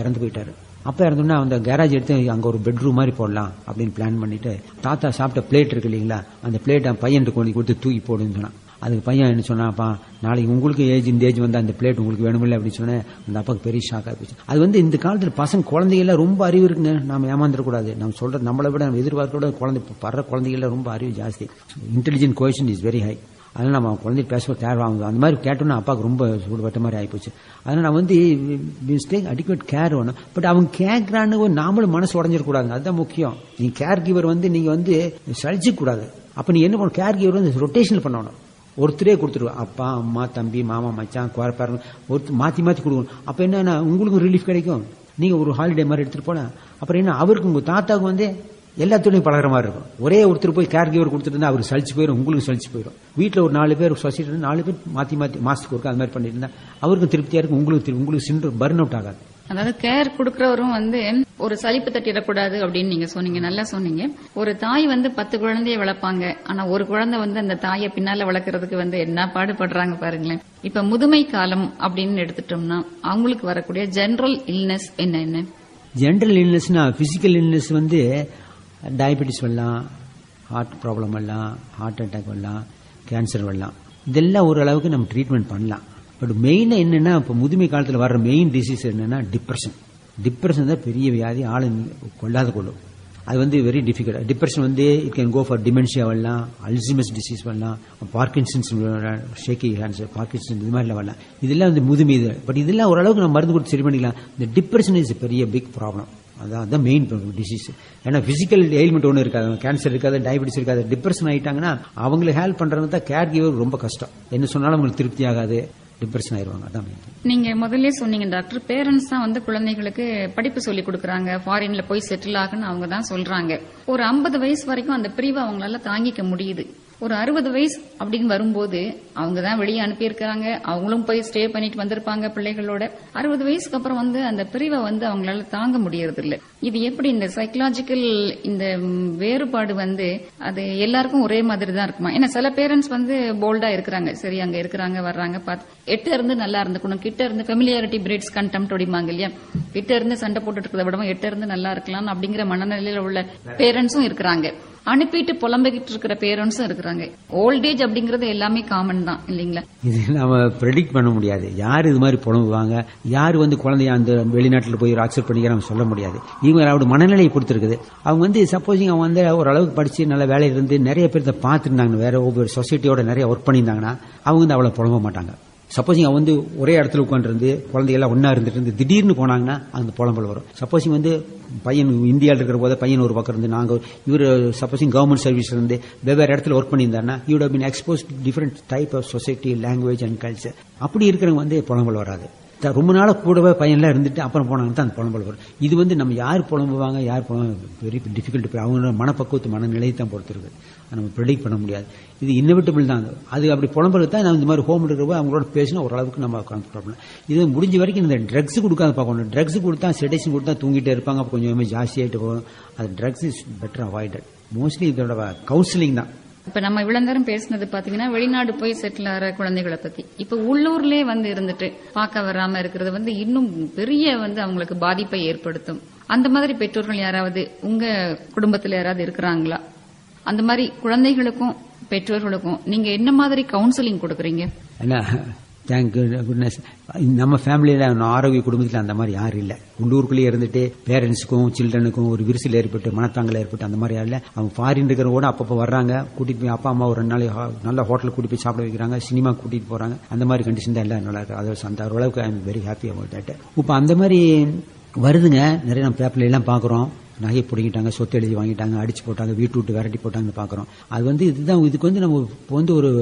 இறந்து போயிட்டாரு அப்பா இறந்தோடனே அந்த கேரேஜ் எடுத்து அங்க ஒரு பெட்ரூம் மாதிரி போடலாம் அப்படின்னு பிளான் பண்ணிட்டு தாத்தா சாப்பிட்ட பிளேட் இருக்கு இல்லைங்களா அந்த பிளேட் பையன் கொண்டு கொடுத்து தூக்கி போடுன்னு சொன்னான் அதுக்கு பையன் என்ன சொன்னாப்பா நாளைக்கு உங்களுக்கு ஏஜ் இந்த ஏஜ் வந்து அந்த பிளேட் உங்களுக்கு வேணுமில்ல அப்படின்னு சொன்னேன் அந்த அப்பாவுக்கு பெரிய ஷாக் ஆகிப்போச்சு அது வந்து இந்த காலத்துல பசங்க குழந்தைகள ரொம்ப அறிவு இருக்குங்க நாம ஏமாந்துடக்கூடாது நம்ம சொல்றது நம்மளை விட நம்ம எதிர்பார்க்கோட குழந்தை படுற குழந்தைகள ரொம்ப அறிவு ஜாஸ்தி intelligent quotient is very high அதனால நம்ம குழந்தை பேச தேவையாகும் அந்த மாதிரி கேட்டோன்னா அப்பாவுக்கு ரொம்ப சூடுபட்ட மாதிரி ஆயிப்போச்சு அதனால நான் வந்து மிஸ்டேக் அடிக்குவேட் கேர் வேணும் பட் அவங்க கேட்கறான்னு நாமளும் மனசு உடஞ்சிடக்கூடாது அதுதான் முக்கியம் நீ கேர் கிவர் வந்து நீங்க வந்து சளிச்சிக்க கூடாது அப்ப நீ என்ன பண்ணணும் கேர் கிவர் வந்து ரொட்டேஷன் பண்ணணும் ஒருத்தரே கொடுத்துருவோம் அப்பா அம்மா தம்பி மாமா மச்சான் குவாரப்பாரு ஒருத்தர் மாத்தி மாத்தி கொடுக்கணும் அப்ப என்னன்னா உங்களுக்கும் ரிலீஃப் கிடைக்கும் நீங்க ஒரு ஹாலிடே மாதிரி எடுத்துட்டு போனா அப்புறம் என்ன அவருக்கு உங்க தாத்தாவுக்கு வந்து எல்லாத்துடையும் பழகிற மாதிரி இருக்கும் ஒரே ஒருத்தர் போய் கேர் கிவர் கொடுத்துட்டு இருந்தா அவருக்கு சலிச்சு போயிடும் உங்களுக்கு சலிச்சு போயிடும் வீட்டில் ஒரு நாலு பேர் சொசைட்டி நாலு பேர் மாத்தி மாத்தி மாசத்துக்கு ஒருக்கா அந்த மாதிரி பண்ணிட்டு இருந்தா அவருக்கும் திருப்தியா இருக்கும் உங்களுக்கு திரு- உங்களுக்கு சின்று பர்ன் அவுட் ஆகாது அதாவது கேர் கொடுக்கறவரும் வந்து ஒரு சலிப்பு தட்டிடக்கூடாது அப்படின்னு நீங்க சொன்னீங்க நல்லா சொன்னீங்க ஒரு தாய் வந்து பத்து குழந்தைய வளர்ப்பாங்க ஆனா ஒரு குழந்தை வந்து அந்த தாயை பின்னால வளர்க்கறதுக்கு வந்து என்ன பாடுபடுறாங்க பாருங்களேன் இப்ப முதுமை காலம் அப்படின்னு எடுத்துட்டோம்னா அவங்களுக்கு வரக்கூடிய ஜெனரல் இல்னஸ் என்ன என்ன ஜென்ரல் இல்னஸ்னா பிசிக்கல் இல்னஸ் வந்து டயபெட்டிஸ் வரலாம் ஹார்ட் ப்ராப்ளம் வரலாம் ஹார்ட் அட்டாக் வரலாம் கேன்சர் வரலாம் இதெல்லாம் ஓரளவுக்கு நம்ம ட்ரீட்மெண்ட் பண்ணலாம் பட் மெயினாக என்னன்னா இப்போ முதுமை காலத்தில் வர்ற மெயின் டிசீஸ் என்னன்னா டிப்ரெஷன் டிப்ரெஷன் தான் பெரிய வியாதி ஆளு கொள்ளாத கொள்ளும் அது வந்து வெரி டிஃபிகல்ட் டிப்ரெஷன் வந்து it can go for dementia வரலாம் அல்சிமஸ் டிசீஸ் வரலாம் பார்க்கின்சன்ஸ் ஷேக்கி ஹேண்ட்ஸ் பார்க்கின்சன் இது மாதிரிலாம் வரலாம் இதெல்லாம் வந்து முதுமை இது பட் இதெல்லாம் ஓரளவுக்கு நம்ம மருந்து கொடுத்து சரி பண்ணிக்கலாம் இந்த டிப்ரெஷன் இஸ் பெரிய பிக் ப்ராப்ளம் அதான் அதான் மெயின் டிசீஸ் ஏன்னா பிசிக்கல் எயில்மெண்ட் ஒன்றும் இருக்காது கேன்சர் இருக்காது டயபெட்டிஸ் இருக்காது டிப்ரெஷன் ஆயிட்டாங்கன்னா அவங்களை ஹெல்ப் பண்றது தான் கேர் கிவர் ரொம்ப கஷ்டம் என்ன சொன்னாலும் அவங்களுக்கு திருப்தி ஆகாது டிப்ரெஷன் ஆயிடுவாங்க அதான் main. நீங்க முதல்ல சொன்னீங்க டாக்டர் பேரண்ட்ஸ் தான் வந்து குழந்தைகளுக்கு படிப்பு சொல்லி கொடுக்கறாங்க ஃபாரின்ல போய் செட்டில் ஆகுன்னு அவங்க தான் சொல்றாங்க ஒரு 50 வயசு வரைக்கும் அந்த பிரிவை அவங்களால தாங்கிக்க முடியுது ஒரு அறுபது வயசு அப்படின்னு வரும்போது அவங்க தான் வெளியே அனுப்பியிருக்கிறாங்க அவங்களும் போய் ஸ்டே பண்ணிட்டு வந்திருப்பாங்க பிள்ளைகளோட அறுபது வயசுக்கு அப்புறம் வந்து அந்த பிரிவை வந்து அவங்களால தாங்க முடியறது இல்ல இது எப்படி இந்த சைக்கலாஜிக்கல் இந்த ம், வேறுபாடு வந்து அது எல்லாருக்கும் ஒரே மாதிரி தான் இருக்குமா ஏன்னா சில பேரண்ட்ஸ் வந்து போல்டா இருக்கிறாங்க சரி அங்க இருக்கிறாங்க வர்றாங்க பார்த்து எட்ட இருந்து நல்லா இருந்துக்கணும் கிட்ட இருந்து ஃபெமிலியாரிட்டி பிரேட்ஸ் கண்டெம்ட் அப்படிம்பாங்க இல்லையா கிட்ட இருந்து சண்டை போட்டுட்டு இருக்கிறத விடவும் எட்ட இருந்து நல்லா இருக்கலாம் அப்படிங்கிற மனநிலையில உள்ள பேரண்ட்ஸும் இருக்கிறாங்க அனுப்பிட்டு புலம்பிக்கிட்டு இருக்கிற பேரண்ட்ஸும் இருக்கிறாங்க ஓல்டேஜ் அப்படிங்கறது எல்லாமே காமன் தான் இல்லைங்களா இது நம்ம ப்ரெடிக்ட் பண்ண முடியாது யார் இது மாதிரி புலம்புவாங்க யார் வந்து குழந்தைய அந்த வெளிநாட்டில் போய் அக்செப்ட் பண்ணிக்கிறாங்க சொல்ல முடியாது இவங்க அவரோட மனநிலையை பொறுத்திருக்குது அவங்க வந்து சப்போஸிங் அவங்க வந்து ஓரளவுக்கு படிச்சு நல்ல வேலையில இருந்து நிறைய பேர் இதை பார்த்துருந்தாங்க வேற ஒவ்வொரு சொசைட்டியோட நிறைய ஒர்க் பண்ணியிருந்தாங்கன்னா அவங்க வந்து அவ்வளவு புலம்ப மாட்டாங்க சப்போஸிங் அவங்க வந்து ஒரே இடத்துல உட்காந்துருந்து குழந்தையெல்லாம் ஒன்னா இருந்துட்டு இருந்து திடீர்னு போனாங்கன்னா அந்த புலம்பல் வரும் சப்போஸிங் வந்து பையன் இந்தியாவில் இருக்கிற போது பையன் ஒரு பக்கம் இருந்து நாங்க இவர் சப்போஸிங் கவர்மெண்ட் சர்வீஸ் இருந்து வெவ்வேறு இடத்துல ஒர்க் பண்ணியிருந்தாருன்னா you'd been expose different type of society language and culture அப்படி இருக்கிறவங்க வந்து புலம்பல் வராது த- ரொம்ப நாள கூடவே பையன்லாம் இருந்துட்டு அப்புறம் போனாங்க தான் அந்த புலம்பல் வரும் இது வந்து நம்ம யார் புலம்புவாங்க யார் வெரி டிஃபிகல்ட் அவங்களோட மனப்பக்குவத்து மனநிலையை தான் பொறுத்து இருக்கு அதை நம்ம ப்ரெடிக்ட் பண்ண முடியாது இது இன்னவிட்டபிள் தான் அது. அது அப்படி புலம்புறது தான் நான் இந்த மாதிரி ஹோம் இருக்கிறப்ப அவங்களோட பேசினா ஓரளவுக்கு நம்ம கம்ஃபர்டபுள் இது முடிஞ்ச வரைக்கும் இந்த ட்ரக்ஸ் கொடுக்காத பார்க்கணும் ட்ரக்ஸ் கொடுத்தா செடேஷன் கொடுத்தா தூங்கிட்டே இருப்பாங்க அப்போ கொஞ்சம் ஜாஸ்தியாயிட்டு போகும் அது drugs is better avoided mostly இதோட கவுன்சிலிங் தான் இப்ப நம்ம இவ்வளவு நேரம் பேசினது பாத்தீங்கன்னா வெளிநாடு போய் செட்டில் ஆகிற குழந்தைகளை பத்தி இப்ப உள்ளூர்லயே வந்து இருந்துட்டு பார்க்க வராம இருக்கிறது வந்து இன்னும் பெரிய வந்து அவங்களுக்கு பாதிப்பை ஏற்படுத்தும் அந்த மாதிரி பெற்றோர்கள் யாராவது உங்க குடும்பத்துல யாராவது இருக்கிறாங்களா அந்த மாதிரி குழந்தைகளுக்கும் பெற்றோர்களுக்கும் நீங்க என்ன மாதிரி கவுன்சிலிங் கொடுக்கறீங்க ஏன்னா தேங்க் குட்னஸ் நம்ம ஃபேமிலியில ஆரோக்கிய குடும்பத்தில் அந்த மாதிரி யாரும் இல்லை உள்ளூருக்குள்ளேயே இருந்துட்டு பேரண்ட்ஸுக்கும் சில்ட்ரனுக்கும் ஒரு விரிசல் ஏற்பட்டு மனத்தாங்கல் ஏற்பட்டு அந்த மாதிரி யாரும் இல்லை அவங்க ஃபாரின் இருக்கிறவங்க அப்பப்போ வர்றாங்க கூட்டிட்டு போய் அப்பா அம்மா ஒரு ரெண்டு நாள் ஹா- நல்ல ஹோட்டலுக்கு கூட்டிட்டு போய் சாப்பிட வைக்கிறாங்க சினிமா கூட்டிட்டு போறாங்க அந்த மாதிரி கண்டிஷன் தான் எல்லாம் நல்லா இருக்கு அது அந்த அளவுக்கு I am very happy about that இப்போ அந்த மாதிரி வருதுங்க நிறைய நம்ம பேப்பர்ல எல்லாம் பார்க்குறோம் நகையை பிடிங்கிட்டாங்க சொத்து எழுதி வாங்கிட்டாங்க அடிச்சு போட்டாங்க வீட்டு விட்டு விரட்டி போட்டாங்கன்னு பார்க்குறோம் அது வந்து இதுதான் இதுக்கு வந்து நம்ம இப்போ வந்து ஒரு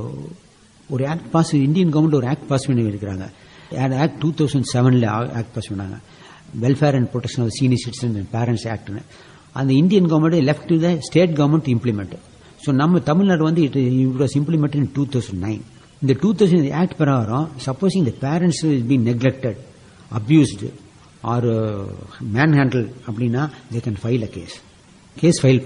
ஒரு ஆக்ட் பாஸ் இந்தியன் கவர்மெண்ட் ஒரு ஆக்ட் பாஸ் பண்ணி இருக்கிறாங்க ஆக்ட் டூ தௌசண்ட் செவன்ல ஆக்ட் பாஸ் பண்ணாங்க welfare and protection of senior citizen and parents ஆக்ட்னு அந்த Indian government left to the state government implement so நம்ம தமிழ்நாடு வந்து it it was implement in two thousand nine இந்த two thousand act பிரகாரம் suppose இந்த parents is been neglected abused or manhandle அப்படின்னா they can file a case case file பண்ணலாம்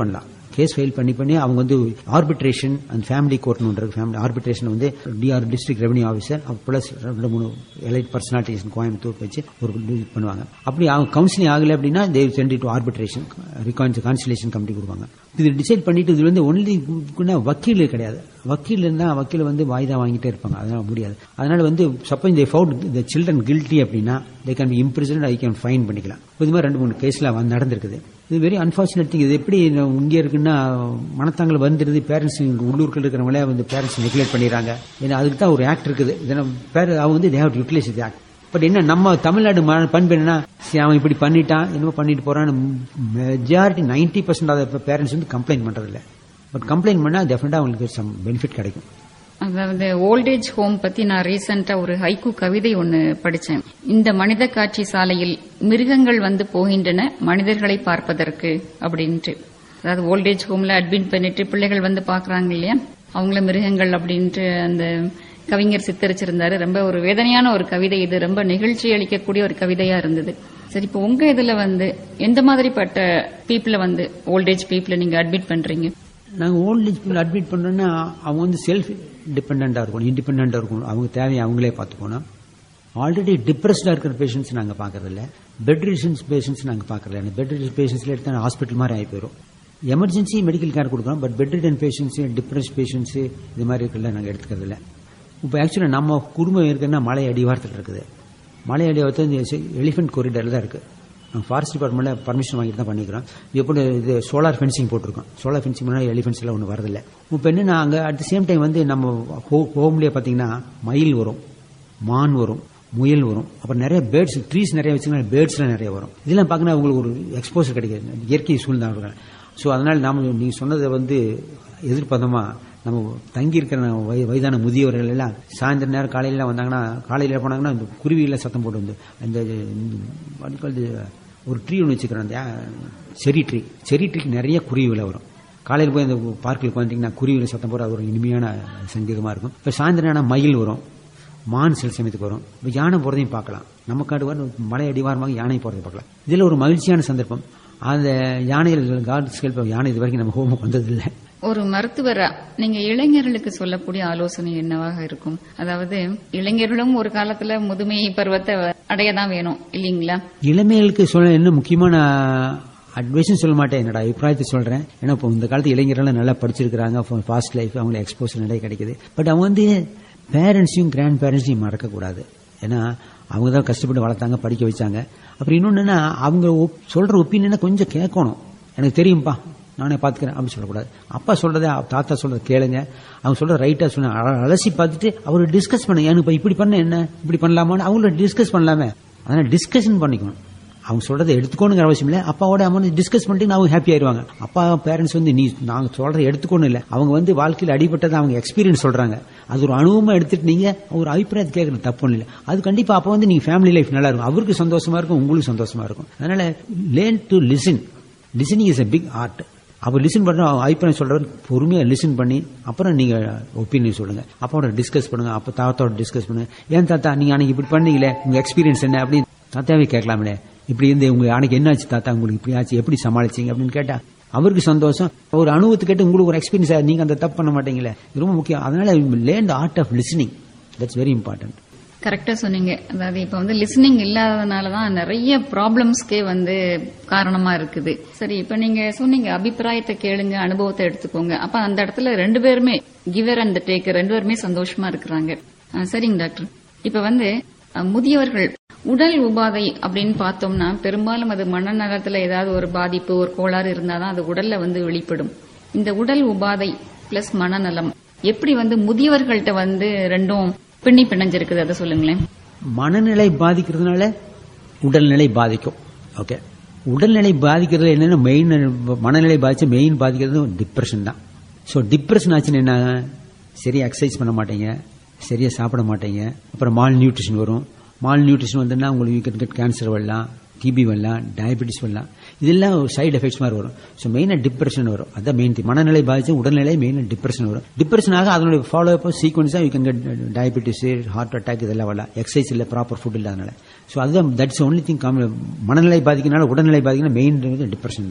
case file பண்ணி பண்ணி அவங்க வந்து ஆர்பிட்ரேஷன் அந்த ஃபேமிலி கோர்ட்னு ஒன்று ஃபேமிலி ஆர்பிட்ரேஷன் வந்து DR district revenue officer plus ரெண்டு மூணு எலைட் பர்சனாலிட்டிஸ் கோயம்புத்தூர் வச்சு ஒரு இது பண்ணுவாங்க அப்படி அவங்க கவுன்சிலிங் ஆகலை அப்படின்னா they sent to arbitration conciliation committee கொடுப்பாங்க இது டிசைட் பண்ணிட்டு இது வந்து ஒன்லி வக்கீல் கிடையாது வக்கீல் இருந்தா வக்கீல் வந்து வாய்தா வாங்கிட்டே இருப்பாங்க அதனால முடியாது அதனால வந்து suppose they found the children guilty அப்படின்னா they can be imprisoned I can fine பண்ணிக்கலாம் இது மாதிரி ரெண்டு மூணு கேஸ்ல வந்து நடந்திருக்குது இது வெரி அன்பார்ச்சுனேட் திங் இது எப்படி இங்க இருக்குன்னா மனத்தாங்கல் வந்துருது பேரண்ட்ஸ் உள்ளூர்கள் இருக்கிறவங்களே வந்து பேரண்ட்ஸ் நெக்லெக்ட் பண்ணிடுறாங்க ஏன்னா அதுக்கு தான் ஒரு ஆக்ட் இருக்குது இதெல்லாம் பேர அவங்க வந்து they have utilise the act but என்ன நம்ம தமிழ்நாடு ம- பண்பு என்னன்னா சரி, அவன் இப்படி பண்ணிட்டான் என்னமோ பண்ணிட்டு போறான்னு majority ninety percent of parents வந்து கம்ப்ளைண்ட் பண்றதில்ல பட் கம்ப்ளைண்ட் பண்ணா டெஃபினட்டா அவங்களுக்கு சம் பெனிஃபிட் கிடைக்கும் அதாவது ஓல்டேஜ் ஹோம் பத்தி நான் ரீசெண்டா ஒரு ஹைக்கூ கவிதை ஒன்னு படிச்சேன் இந்த மனித காட்சி சாலையில் மிருகங்கள் வந்து போகின்றன மனிதர்களை பார்ப்பதற்கு அப்படின்ட்டு அதாவது ஓல்டேஜ் ஹோம்ல அட்மிட் பண்ணிட்டு பிள்ளைகள் வந்து பாக்குறாங்க இல்லையா அவங்கள மிருகங்கள் அப்படின்ட்டு அந்த கவிஞர் சித்தரிச்சிருந்தாரு ரொம்ப ஒரு வேதனையான ஒரு கவிதை இது ரொம்ப நிகழ்ச்சி அளிக்கக்கூடிய ஒரு கவிதையா இருந்தது சரி இப்போ உங்க இதுல வந்து எந்த மாதிரிப்பட்ட பீப்புள வந்து ஓல்டேஜ் பீப்புள நீங்க அட்மிட் பண்றீங்க நாங்கள் ஓல்ட் ஏஜ் பீப்புள் அட்மிட் பண்ணோம்னா அவங்க வந்து செல்ஃப் டிபெண்டாக இருக்கணும் இண்டிபெண்டாக இருக்கணும் அவங்க தேவையை அவங்களே பார்த்துக்கணும் ஆல்ரெடி டிப்ரெஸ்டாக இருக்கிற பேஷண்ட்ஸ் நாங்கள் பார்க்கறதில்ல பெட் ரிஷன்ஸ் பேஷண்ட்ஸ் நாங்கள் பார்க்கறதில்ல பெட் ரிஷன் பேஷண்ட்ஸில் எடுத்தால் ஹாஸ்பிட்டல் மாதிரி ஆகி போயிடும் எமர்ஜென்சி மெடிக்கல் கேர் கொடுக்குறோம் but bedridden patients depress patients இது மாதிரி இருக்கிறத நாங்கள் எடுத்துக்கிறதில்ல இப்போ ஆக்சுவலாக நம்ம குடும்பம் இருக்குன்னா மலை அடிவாரத்தில் இருக்குது மலை அடிவாரத்தில் எலிஃபென்ட் கொரிடரில் தான் இருக்குது நாங்கள் ஃபாரஸ்ட் டிபார்ட்மெண்ட்ல பர்மிஷன் வாங்கிட்டு தான் பண்ணிக்கிறோம் எப்படி இது சோலார் ஃபென்சிங் போட்டிருக்கோம் சோலார் ஃபென்சிங் முன்னாடி எலிஃபென்ட்ஸ் எல்லாம் ஒன்றும் வரதில்லை இப்போ என்னன்னா அங்கே அட் த சேம் டைம் வந்து நம்ம ஹோம்லேயே பார்த்தீங்கன்னா மயில் வரும் மான் வரும் முயல் வரும் அப்புறம் நிறைய பேர்ட்ஸ் ட்ரீஸ் நிறைய வச்சுங்கன்னா பேர்ட்ஸ்லாம் நிறைய வரும் இதெல்லாம் பார்க்கணும் உங்களுக்கு ஒரு எக்ஸ்போசர் கிடைக்காது இயற்கை சூழ்நிலை ஸோ அதனால நாம நீங்க சொன்னதை வந்து எதிர்பார்த்தோமா நம்ம தங்கி இருக்கிற வய- வயதான முதியவர்கள் எல்லாம் சாயந்தர நேரம் காலையில வந்தாங்கன்னா காலையில போனாங்கன்னா இந்த குருவியெல்லாம் சத்தம் போட்டு வந்து அந்த what you call the- ஒரு ட்ரீ ஒன்று வச்சுக்கிறோம் அந்த செரி ட்ரீ செரி ட்ரீக்கு நிறைய குருவிகளை வரும் காலையில் போய் அந்த பார்க்கில் உட்காந்துட்டிங்கன்னா குருவியில் சத்தம் போட அது ஒரு இனிமையான சங்கீதமாக இருக்கும் இப்போ சாயந்தரம் ஆனால் மயில் வரும் மான் சில சமயத்துக்கு வரும் இப்போ யானை போகிறதையும் பார்க்கலாம் நம்ம காடு வர மலை அடிவாரமாக யானை போகிறதையும் பார்க்கலாம் இதில் ஒரு மகிழ்ச்சியான சந்தர்ப்பம் அந்த யானைகள் காட்ஸ்கள் இப்போ யானை இது வரைக்கும் நம்ம ஹோமுக்கு வந்ததில்லை ஒரு மருத்துவரா நீங்க இளைஞர்களுக்கு சொல்லக்கூடிய ஆலோசனை என்னவாக இருக்கும் அதாவது இளைஞர்களும் ஒரு காலத்துல முதுமை பருவத்தை அடையதான் வேணும் இல்லீங்களா இளமைகளுக்கு சொல்ல என்ன முக்கியமான அட்வைஸும் சொல்ல மாட்டேன் என்னோட அபிப்பிராயத்தை சொல்றேன் ஏன்னா இப்போ இந்த காலத்து இளைஞர்கள் நல்லா படிச்சிருக்கிறாங்க ஃபாஸ்ட் லைஃப் அவங்களுக்கு எக்ஸ்போசர் நிறைய கிடைக்குது பட் அவங்க வந்து பேரண்ட்ஸையும் கிராண்ட் பேரண்ட்ஸையும் மறக்கக்கூடாது ஏன்னா அவங்க தான் கஷ்டப்பட்டு வளர்த்தாங்க படிக்க வச்சாங்க அப்புறம் இன்னொன்னு என்னன்னா அவங்க ஒப்- சொல்ற ஒப்பீனியனை கொஞ்சம் கேட்கணும் எனக்கு தெரியும்பா நானே பார்த்துக்கிறேன் அப்படின்னு சொல்லக்கூடாது அப்பா சொல்றதை தாத்தா சொல்றதை கேளுங்க அவங்க சொல்ற ரைட்டா சொன்ன அலசி பார்த்துட்டு அவர் டிஸ்கஸ் பண்ணுங்க எனக்கு இப்ப இப்படி பண்ண என்ன இப்படி பண்ணலாமான்னு அவங்கள டிஸ்கஸ் பண்ணலாமே அதனால டிஸ்கஷன் பண்ணிக்கணும் அவங்க சொல்றதை எடுத்துக்கணுங்கிற அவசியம் இல்லை அப்பாவோட அம்மா டிஸ்கஸ் பண்ணிட்டு அவங்க ஹாப்பி ஆயிருவாங்க அப்பா பேரண்ட்ஸ் வந்து நீ நாங்க சொல்றதை எடுத்துக்கணும் இல்லை அவங்க வந்து வாழ்க்கையில் அடிபட்டதை அவங்க எக்ஸ்பீரியன்ஸ் சொல்றாங்க அது ஒரு அனுபவமா எடுத்துட்டு நீங்க ஒரு அபிப்பிராயத்தை கேட்கறது தப்பு இல்லை அது கண்டிப்பா அப்ப வந்து நீங்க ஃபேமிலி லைஃப் நல்லா இருக்கும் அவருக்கு சந்தோஷமா இருக்கும் உங்களுக்கு சந்தோஷமா இருக்கும் அதனால learn to listen listening is a big art அப்ப லிசன் பண்ண அபிப்பிராயம் சொல்றவர் பொறுமையா லிசன் பண்ணி அப்புறம் நீங்க ஒப்பீனியன் சொல்லுங்க அப்பாவோட டிஸ்கஸ் பண்ணுங்க அப்ப தாத்தாவோட டிஸ்கஸ் பண்ணுங்க ஏன் தாத்தா நீங்க அன்னைக்கு இப்படி பண்ணீங்களே உங்க எக்ஸ்பீரியன்ஸ் என்ன அப்படின்னு தாத்தாவே கேட்கலாம்ல இப்படி இருந்து உங்க அன்னைக்கு என்ன ஆச்சு தாத்தா உங்களுக்கு இப்படி ஆச்சு எப்படி சமாளிச்சீங்க அப்படின்னு கேட்டா அவருக்கு சந்தோஷம் ஒரு அனுபவத்தை கேட்டு உங்களுக்கு ஒரு எக்ஸ்பீரியன்ஸ் நீங்க அந்த தப்பு பண்ண மாட்டீங்களே இது ரொம்ப முக்கியம் அதனால learn art of listening that's very important கரெக்டா சொன்னீங்க அதாவது இப்ப வந்து லிசனிங் இல்லாதனாலதான் நிறைய ப்ராப்ளம்ஸ்க்கே வந்து காரணமா இருக்குது சரி இப்ப நீங்க சொன்னீங்க அபிப்பிராயத்தை கேளுங்க அனுபவத்தை எடுத்துக்கோங்க அப்ப அந்த இடத்துல ரெண்டு பேருமே கிவர் அண்ட் டேக்கர் ரெண்டு பேருமே சந்தோஷமா இருக்கிறாங்க அஹ் சரிங்க டாக்டர் இப்ப வந்து அஹ், முதியவர்கள் உடல் உபாதை அப்படின்னு பார்த்தோம்னா பெரும்பாலும் அது மனநலத்துல ஏதாவது ஒரு பாதிப்பு ஒரு கோளாறு இருந்தாதான் அது உடல்ல வந்து வெளிப்படும் இந்த உடல் உபாதை பிளஸ் மனநலம் எப்படி வந்து முதியவர்கள்ட்ட வந்து ரெண்டும் பின்னி பிணைஞ்சிருக்குது அதை சொல்லுங்களேன் மனநிலை பாதிக்கிறதுனால உடல்நிலை பாதிக்கும் ஓகே உடல்நிலை பாதிக்கிறது என்னன்னா மெயின் மனநிலை பாதிச்சு மெயின் பாதிக்கிறது டிப்ரெஷன் தான் ஸோ டிப்ரெஷன் ஆச்சுன்னு என்ன சரியா எக்ஸசைஸ் பண்ண மாட்டீங்க சரியா சாப்பிட மாட்டீங்க அப்புறம் மால் நியூட்ரிஷன் வரும் மால் நியூட்ரிஷன் வந்துன்னா உங்களுக்கு யூ கேன் கெட் கேன்சர் வரலாம் டிபி வரலாம் டயபெட்டிஸ் வரலாம் இதெல்லாம் சைடு எஃபெக்ட்ஸ் மாதிரி வரும் ஸோ மெயினாக டிப்ரெஷன் வரும் அதான் மெயின் மனநிலை பாதிச்சு உடல்நிலை மெயினாக டிப்ரெஷன் வரும் டிப்ரெஷன் ஆக அதனுடைய ஃபாலோ அப் சீக்வன்ஸாக you can get diabetes heart attack இதெல்லாம் வரலாம் எக்ஸசைஸ் இல்லை ப்ராப்பர் ஃபுட் இல்லாதனால ஸோ அதுதான் தட்ஸ் ஒன்லி திங் மனநிலை பாதிக்கிறனால உடல்நிலை பாதிக்கணும் மெயின் டிப்ரெஷன் தான்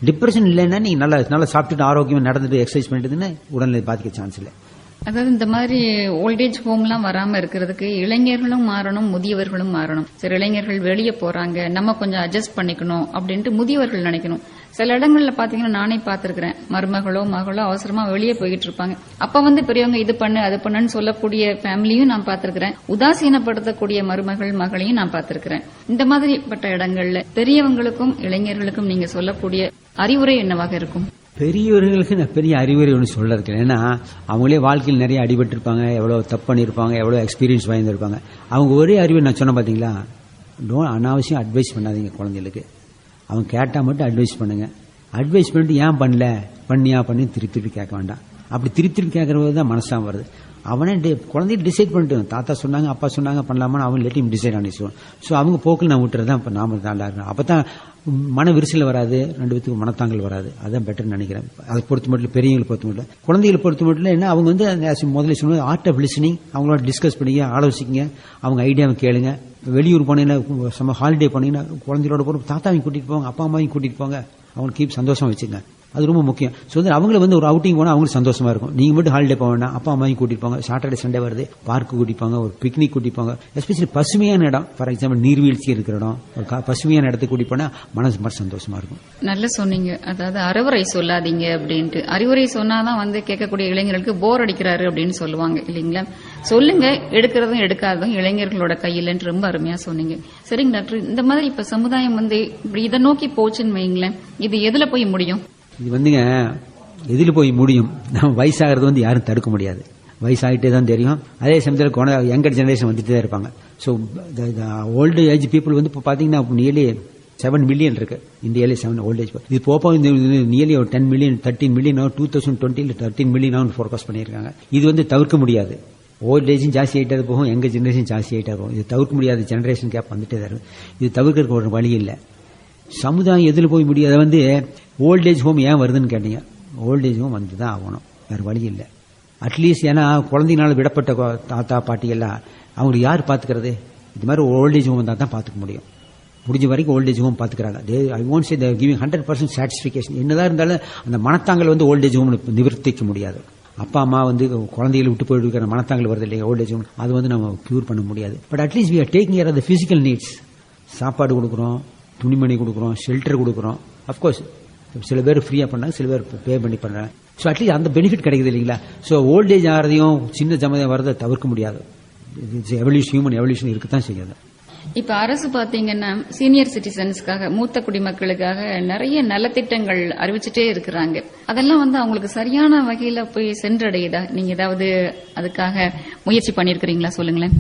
டிப்ரெஷன் இல்லைன்னா நீங்க நல்லா நல்லா சாப்பிட்டுட்டு ஆரோக்கியமா நடந்துட்டு எக்ஸசைஸ் பண்ணிட்டுதுன்னா உடல்நிலை பாதிக்க சான்ஸ் இல்லை அதாவது இந்த மாதிரி ஓல்டேஜ் ஹோம்லாம் வராம இருக்கிறதுக்கு இளைஞர்களும் மாறணும் முதியவர்களும் மாறணும் சரி இளைஞர்கள் வெளியே போறாங்க நம்ம கொஞ்சம் அட்ஜஸ்ட் பண்ணிக்கணும் அப்படின்ட்டு முதியவர்கள் நினைக்கணும் சில இடங்கள்ல பாத்தீங்கன்னா நானே பார்த்திருக்கிறேன் மருமகளோ மகளோ அவசரமா வெளியே போயிட்டு இருப்பாங்க அப்ப வந்து பெரியவங்க இது பண்ணு அது பண்ணுன்னு சொல்லக்கூடிய ஃபேமிலியும் நான் பார்த்திருக்கிறேன் உதாசீனப்படுத்தக்கூடிய மருமகள் மகளையும் நான் பார்த்திருக்கிறேன் இந்த மாதிரிப்பட்ட இடங்கள்ல பெரியவங்களுக்கும் இளைஞர்களுக்கும் நீங்க சொல்லக்கூடிய அறிவுரை என்னவாக இருக்கும் பெரியவர்களுக்கு நான் பெரிய அறிவுரை ஒன்று சொல்ல இருக்கேன் ஏன்னா அவங்களே வாழ்க்கையில் நிறைய அடிபட்டிருப்பாங்க எவ்வளோ தப்பு பண்ணியிருப்பாங்க எவ்வளோ எக்ஸ்பீரியன்ஸ் வாய்ந்திருப்பாங்க அவங்க ஒரே அறிவு நான் சொன்ன பார்த்தீங்களா டோ அனாவசியம் அட்வைஸ் பண்ணாதீங்க குழந்தைகளுக்கு அவங்க கேட்டால் மட்டும் அட்வைஸ் பண்ணுங்க அட்வைஸ் பண்ணிட்டு ஏன் பண்ணல பண்ணியா பண்ணி திருப்பி திருப்பி கேட்க வேண்டாம் அப்படி திருப்பி திருப்பி கேட்கறது தான் மனசாக வருது அவனே டி- குழந்தைய டிசைட் பண்ணிட்டு தாத்தா சொன்னாங்க அப்பா சொன்னாங்க பண்ணலாமா அவன் லெட்டியும் டிசைட் பண்ணிச்சுவோம் ஸோ அவங்க போக்கில் நான் விட்டுறது தான் இப்போ நாம நல்லா இருக்கணும் அப்போ தான் மன விரிசல் வராது ரெண்டு பேத்துக்கும் மனத்தாங்கல் வராது அதான் பெட்டர்னு நினைக்கிறேன் அதை பொறுத்த மட்டும் பெரியவங்களை பொறுத்த மட்டும் குழந்தைகளை பொறுத்த மட்டும் என்ன அவங்க வந்து as முதல்ல சொன்னது ஆர்ட் ஆஃப் லிசனிங் அவங்களோட டிஸ்கஸ் பண்ணிங்க ஆலோசிங்க அவங்க ஐடியாவை கேளுங்க வெளியூர் போனீங்கன்னா சம ஹாலிடே போனீங்கன்னா குழந்தைகளோட போகிற தாத்தாவையும் கூட்டிட்டு போங்க அப்பா அம்மாவையும் கூட்டிட்டு போங்க அவங்களை கீப் சந்தோஷமா வச்சுங்க அது ரொம்ப முக்கியம் ஸோ வந்து அவங்கள வந்து ஒரு அவுட்டிங் போனால் அவங்களுக்கு சந்தோஷமா இருக்கும் நீங்க மட்டும் ஹாலிடே போக வேண்டாம் அப்பா அம்மாவையும் கூட்டிட்டு போங்க சாட்டர்டே சண்டே வருது பார்க்கு கூட்டிட்டு போங்க ஒரு பிக்னிக் கூட்டிட்டு போங்க எஸ்பெஷலி பசுமையான இடம் ஃபார் எக்ஸாம்பிள் நீர்வீழ்ச்சி இருக்கிற இடம் ஒரு கா- பசுமையான இடத்துக்கு கூட்டிட்டு போனா மனசு மாதிரி சந்தோஷமா இருக்கும் நல்ல சொன்னீங்க அதாவது அறிவுரை சொல்லாதீங்க அப்படின்ட்டு அறிவுரை சொன்னாதான் வந்து கேட்கக்கூடிய இளைஞர்களுக்கு போர் அடிக்கிறாரு அப்படின்னு சொல்லுவாங்க இல்லைங்களா சொல்லுங்க எடுக்கிறதும் எடுக்காததும் இளைஞர்களோட கையிலன்னு ரொம்ப அருமையா சொன்னீங்க சரிங்க டாக்டர் இந்த மாதிரி இப்ப சமுதாயம் வந்து இப்படி இதை நோக்கி போச்சுன்னு வைங்களேன் இது எதுல போய் முடியும் இது வந்துங்க எதில் போய் முடியும் நம்ம வயசாகிறது வந்து யாரும் தடுக்க முடியாது வயசாகிட்டே தான் தெரியும் அதே சமயத்தில் குண யங்கர் ஜெனரேஷன் வந்துட்டு தான் இருப்பாங்க ஸோ ஓல்டு ஏஜ் பீப்புள் வந்து இப்போ பார்த்தீங்கன்னா நியர்லி செவன் மில்லியன் இருக்கு இந்தியாவிலே செவன் ஓல்ட் ஏஜ் இது போப்போ நியர்லி ஒரு ten million thirteen million two thousand டுவெண்ட்டியில் தேர்ட்டின் மில்லியன் ஃபோர்காஸ்ட் பண்ணியிருக்காங்க இது வந்து தவிர்க்க முடியாது ஓல்ட் ஏஜும் ஜாஸ்தி ஆகிட்டே போகும் எங்க ஜெனரேஷன் ஜாஸ்தி ஆகிட்டே இருக்கும் இது தவிர்க்க முடியாத ஜெனரேஷன் கேப் வந்துட்டே தான் இருக்கு இது தவிர்க்கிறதுக்கு ஒரு வழி இல்லை சமுதாயம் எதில் போய் முடியும் அதை வந்து ஓல்டேஜ் ஹோம் ஏன் வருதுன்னு கேட்டீங்க ஓல்டேஜ் ஹோம் வந்து தான் ஆகணும் வேறு வழி இல்லை அட்லீஸ்ட் ஏன்னா குழந்தைனால விடப்பட்ட கொ- தாத்தா பாட்டி எல்லாம் அவங்களுக்கு யார் பார்த்துக்கிறது இது மாதிரி ஓல்டேஜ் ஹோம் வந்தால் தான் பார்த்துக்க முடியும் முடிஞ்ச வரைக்கும் ஓல்டேஜ் ஹோம் பார்த்துக்கிறாங்க they I won't say giving hundred percent satisfaction என்னதான் இருந்தாலும் அந்த மனத்தாங்கல் வந்து ஓல்டேஜ் ஹோம் நிவர்த்திக்க முடியாது அப்பா அம்மா வந்து குழந்தைகளை விட்டு போயிட்டு இருக்கிற மனத்தாங்கல் வருது இல்லையா ஓல்டேஜ் ஹோம் அது வந்து நம்ம கியூர் பண்ண முடியாது but at least we are taking care of the physical needs சாப்பாடு கொடுக்குறோம் துணிமணி கொடுக்குறோம் ஷெல்டர் கொடுக்குறோம் அஃப்கோர்ஸ் சில பேர் ஃப்ரீயாக பண்ணாங்க சில பேர் பே பண்ணி பண்ணுறாங்க ஸோ அட்லீஸ்ட் அந்த பெனிஃபிட் கிடைக்குது இல்லைங்களா ஸோ ஓல்டேஜ் ஆகிறதையும் சின்ன சமயம் வரதை தவிர்க்க முடியாது எவல்யூஷன் ஹியூமன் எவல்யூஷன் இருக்கத்தான் செய்யாது இப்ப அரசு பாத்தீங்கன்னா சீனியர் சிட்டிசன்ஸ்க்காக மூத்த குடிமக்களுக்காக நிறைய நலத்திட்டங்கள் அறிவிச்சுட்டே இருக்கிறாங்க அதெல்லாம் வந்து அவங்களுக்கு சரியான வகையில போய் சென்றடையுதா நீங்க ஏதாவது அதுக்காக முயற்சி பண்ணிருக்கிறீங்களா சொல்லுங்களேன்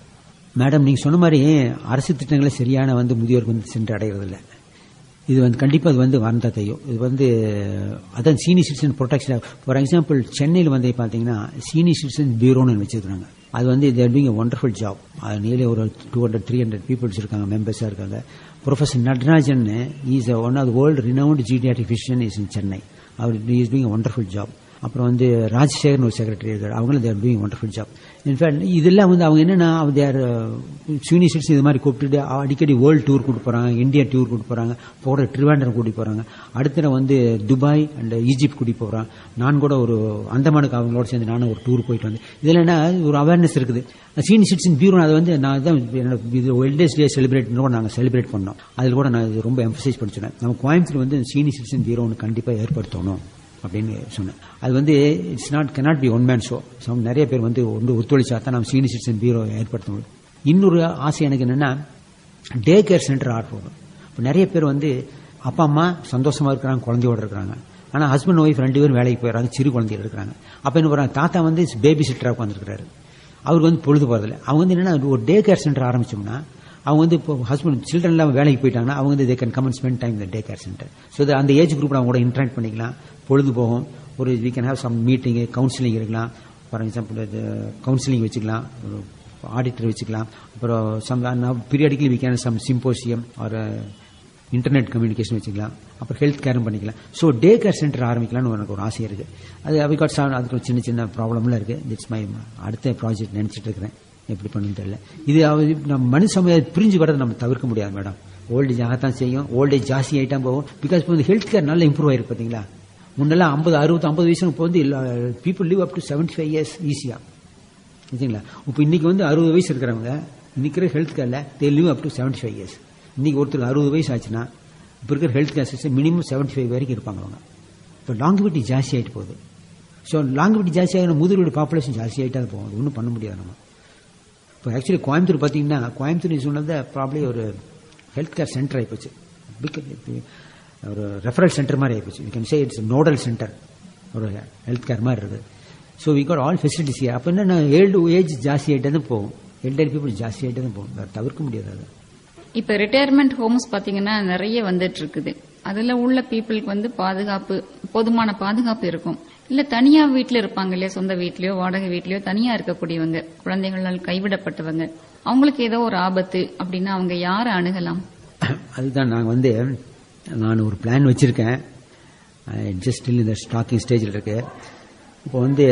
மேடம் நீங்க சொன்ன மாதிரி அரசு திட்டங்களை சரியான வந்து முதியோருக்கு வந்து சென்று அடைகிறதில்ல இது வந்து கண்டிப்பா அது வந்து வந்தா தெரியும் இது வந்து அதான் senior citizen protection for example சென்னையில் வந்து பாத்தீங்கன்னா சீனியர் சிட்டிசன் பியூரோன்னு வச்சிருக்காங்க அது வந்து தேர் பீங் ஒண்டர்ஃபுல் ஜாப் அது நியர்லி ஒரு two hundred three hundred peoples இருக்காங்க மெம்பர்ஸாக இருக்காங்க professor Natarajan is one of world renowned geriatric physician is in Chennai அவர் இஸ் டூயிங் ஒண்டர்ஃபுல் ஜாப் அப்புறம் வந்து ராஜசேகர்னு ஒரு செக்ரட்டரி இருக்காரு அவங்களும் they're doing wonderful job in fact இதெல்லாம் வந்து அவங்க என்னன்னா தேர் சீனியர் சிட்டிசன் இது மாதிரி கூப்பிட்டுட்டு அடிக்கடி வேர்ல்டு டூர் கூட்டு போறாங்க இந்தியா டூர் கூட்டு போறாங்க போகிற ட்ரிவாண்டம் கூட்டி போறாங்க அடுத்த வந்து துபாய் அண்ட் ஈஜிப்ட் கூட்டி போறாங்க நான் கூட ஒரு அந்தமானுக்கு அவங்களோட சேர்ந்து நானும் ஒரு டூர் போயிட்டு வந்தேன் இதுல என்ன ஒரு அவேர்னஸ் இருக்குது சீனியர் சிட்டிசன் பியூரோ அதை வந்து நான் தான் என்னோட இது வெல்டேஸ் டே செலிப்ரேட் கூட நாங்கள் செலிப்ரேட் பண்ணோம் அதில் கூட நான் இது ரொம்ப எம்பசைஸ் பண்ணி சொன்னேன் நம்ம கோயம்புத்தூர் வந்து சீனியர் சிட்டிசன் பியூரோ ஒன்று கண்டிப்பாக ஏற்படுத்தணும் அப்படின்னு சொன்னேன் அது வந்து it's not cannot be one man show some நிறைய பேர் வந்து வந்து ஒத்துழைச்சா தான் நம்ம சீனியர் சிட்டிசன் பியூரோ ஏற்படுத்த முடியும் இன்னொரு ஆசை எனக்கு என்னன்னா டே கேர் சென்டர் ஆர்வம் இப்போ நிறைய பேர் வந்து அப்பா அம்மா சந்தோஷமா இருக்கிறாங்க குழந்தையோட இருக்கிறாங்க ஆனால் ஹஸ்பண்ட் ஒய்ஃப் ரெண்டு பேரும் வேலைக்கு போயிடறாங்க சிறு குழந்தைகள் இருக்கிறாங்க அப்போ என்ன பண்ணுறாங்க தாத்தா வந்து பேபி சிட்டராக உட்காந்துருக்கிறாரு அவருக்கு வந்து பொழுது போகிறதில்ல அவங்க வந்து என்னன்னா ஒரு டே கேர் சென்டர் ஆரம்பிச்சோம்னா அவங்க வந்து இப்போ ஹஸ்பண்ட் சில்ட்ரன் எல்லாம் வேலைக்கு போயிட்டாங்கன்னா அவங்க வந்து they can come and spend time day care centre so அந்த ஏஜ் குரூப் அவங்க கூட இன்ட்ராக்ட் பண்ணிக்கலாம் பொழுது போகும் ஒரு we can have some meeting counselling இருக்கலாம் ஃபார் எக்ஸாம்பிள் இது கவுன்சிலிங் வச்சுக்கலாம் ஒரு ஆடிட்டர் வச்சுக்கலாம் அப்புறம் some periodically we can some symposium ஒரு இன்டர்நெட் கம்யூனிகேஷன் வச்சுக்கலாம் அப்புறம் ஹெல்த் கேரும் பண்ணிக்கலாம் ஸோ டே கேர் சென்டர் ஆரம்பிக்கலாம்னு எனக்கு ஒரு ஆசை இருக்கு அது அவிகாட் சார் அதுக்கு ஒரு சின்ன சின்ன ப்ராப்ளம்லாம் இருக்கு இட்ஸ் மை அடுத்த ப்ராஜெக்ட் நினைச்சிட்டு இருக்கிறேன் எப்படி பண்ணணும்னு தெரியல இது அவ- நம்ம மனு சமுதாயம் பிரிஞ்சு வரதை நம்ம தவிர்க்க முடியாது மேடம் ஓல்டேஜ் ஆகத்தான் செய்யும் ஓல்டேஜ் ஜாஸ்தி ஆகிட்டா போகும் பிகாஸ் இப்போ வந்து ஹெல்த் கேர் நல்லா இம்ப்ரூவ் ஆயிருக்கு பார்த்தீங்களா முன்னெல்லாம் ஐம்பது அறுபது ஐம்பது வயசு இப்போ வந்து people live up to seventy five years ஈஸியாக சரிங்களா இப்போ இன்னைக்கு வந்து அறுபது வயசு இருக்கிறவங்க இன்னைக்கு ஹெல்த் கேர்ல they live up to seventy five years இன்னைக்கு ஒருத்தருக்கு அறுபது வயசு ஆச்சுன்னா இப்போ இருக்கிற health care system minimum seventy five வரைக்கும் இருப்பாங்க அவங்க இப்போ லாங்குவிட்டி ஜாஸ்தி ஆகிட்டு போகுது ஸோ லாங்குவிட்டி ஜாஸ்தி ஆகின முதிர்வீடு பாப்புலேஷன் ஜாஸ்தி ஆகிட்டா போகும் அது ஒன்றும் பண்ண முடியாது நம்ம இப்போ ஆக்சுவலி கோயம்புத்தூர் பார்த்தீங்கன்னா கோயம்புத்தூர் சொன்னது ப்ராப்ளி ஒரு ஹெல்த் கேர் சென்டர் ஆகிப்போச்சு பிக் ஒரு ரெஃபரல் சென்டர் மாதிரி ஆகிப்போச்சு you can say it's nodal centre ஒரு ஹெல்த் கேர் மாதிரி இருக்குது so we got all facilities அப்போ என்ன ஏழு ஏஜ் ஜாஸ்தி ஆகிட்டே தான் போகும் எல்டர் பீப்புள் ஜாஸ்தி ஆகிட்டே தான் போகும் வேற தவிர்க்க முடியாது அது இப்ப ரிட்டையர்மெண்ட் ஹோம்ஸ் பாத்தீங்கன்னா நிறைய வந்துட்டு இருக்குது அதுல உள்ள பீப்புளுக்கு வந்து பாதுகாப்பு போதுமான பாதுகாப்பு இருக்கும் இல்ல தனியா வீட்ல இருப்பாங்க இல்லையா சொந்த வீட்லயோ வாடகை வீட்லயோ தனியா இருக்கக்கூடியவங்க குழந்தைகளால் கைவிடப்பட்டவங்க அவங்களுக்கு ஏதோ ஒரு ஆபத்து அப்படின்னா அவங்க யாரை அணுகலாம் அதுதான் நாங்கள் வந்து நான் ஒரு பிளான் வச்சிருக்கேன் ஜஸ்ட் ஸ்டில் இந்த ஸ்டாக்கிங் ஸ்டேஜில் இருக்கு இப்போ வந்து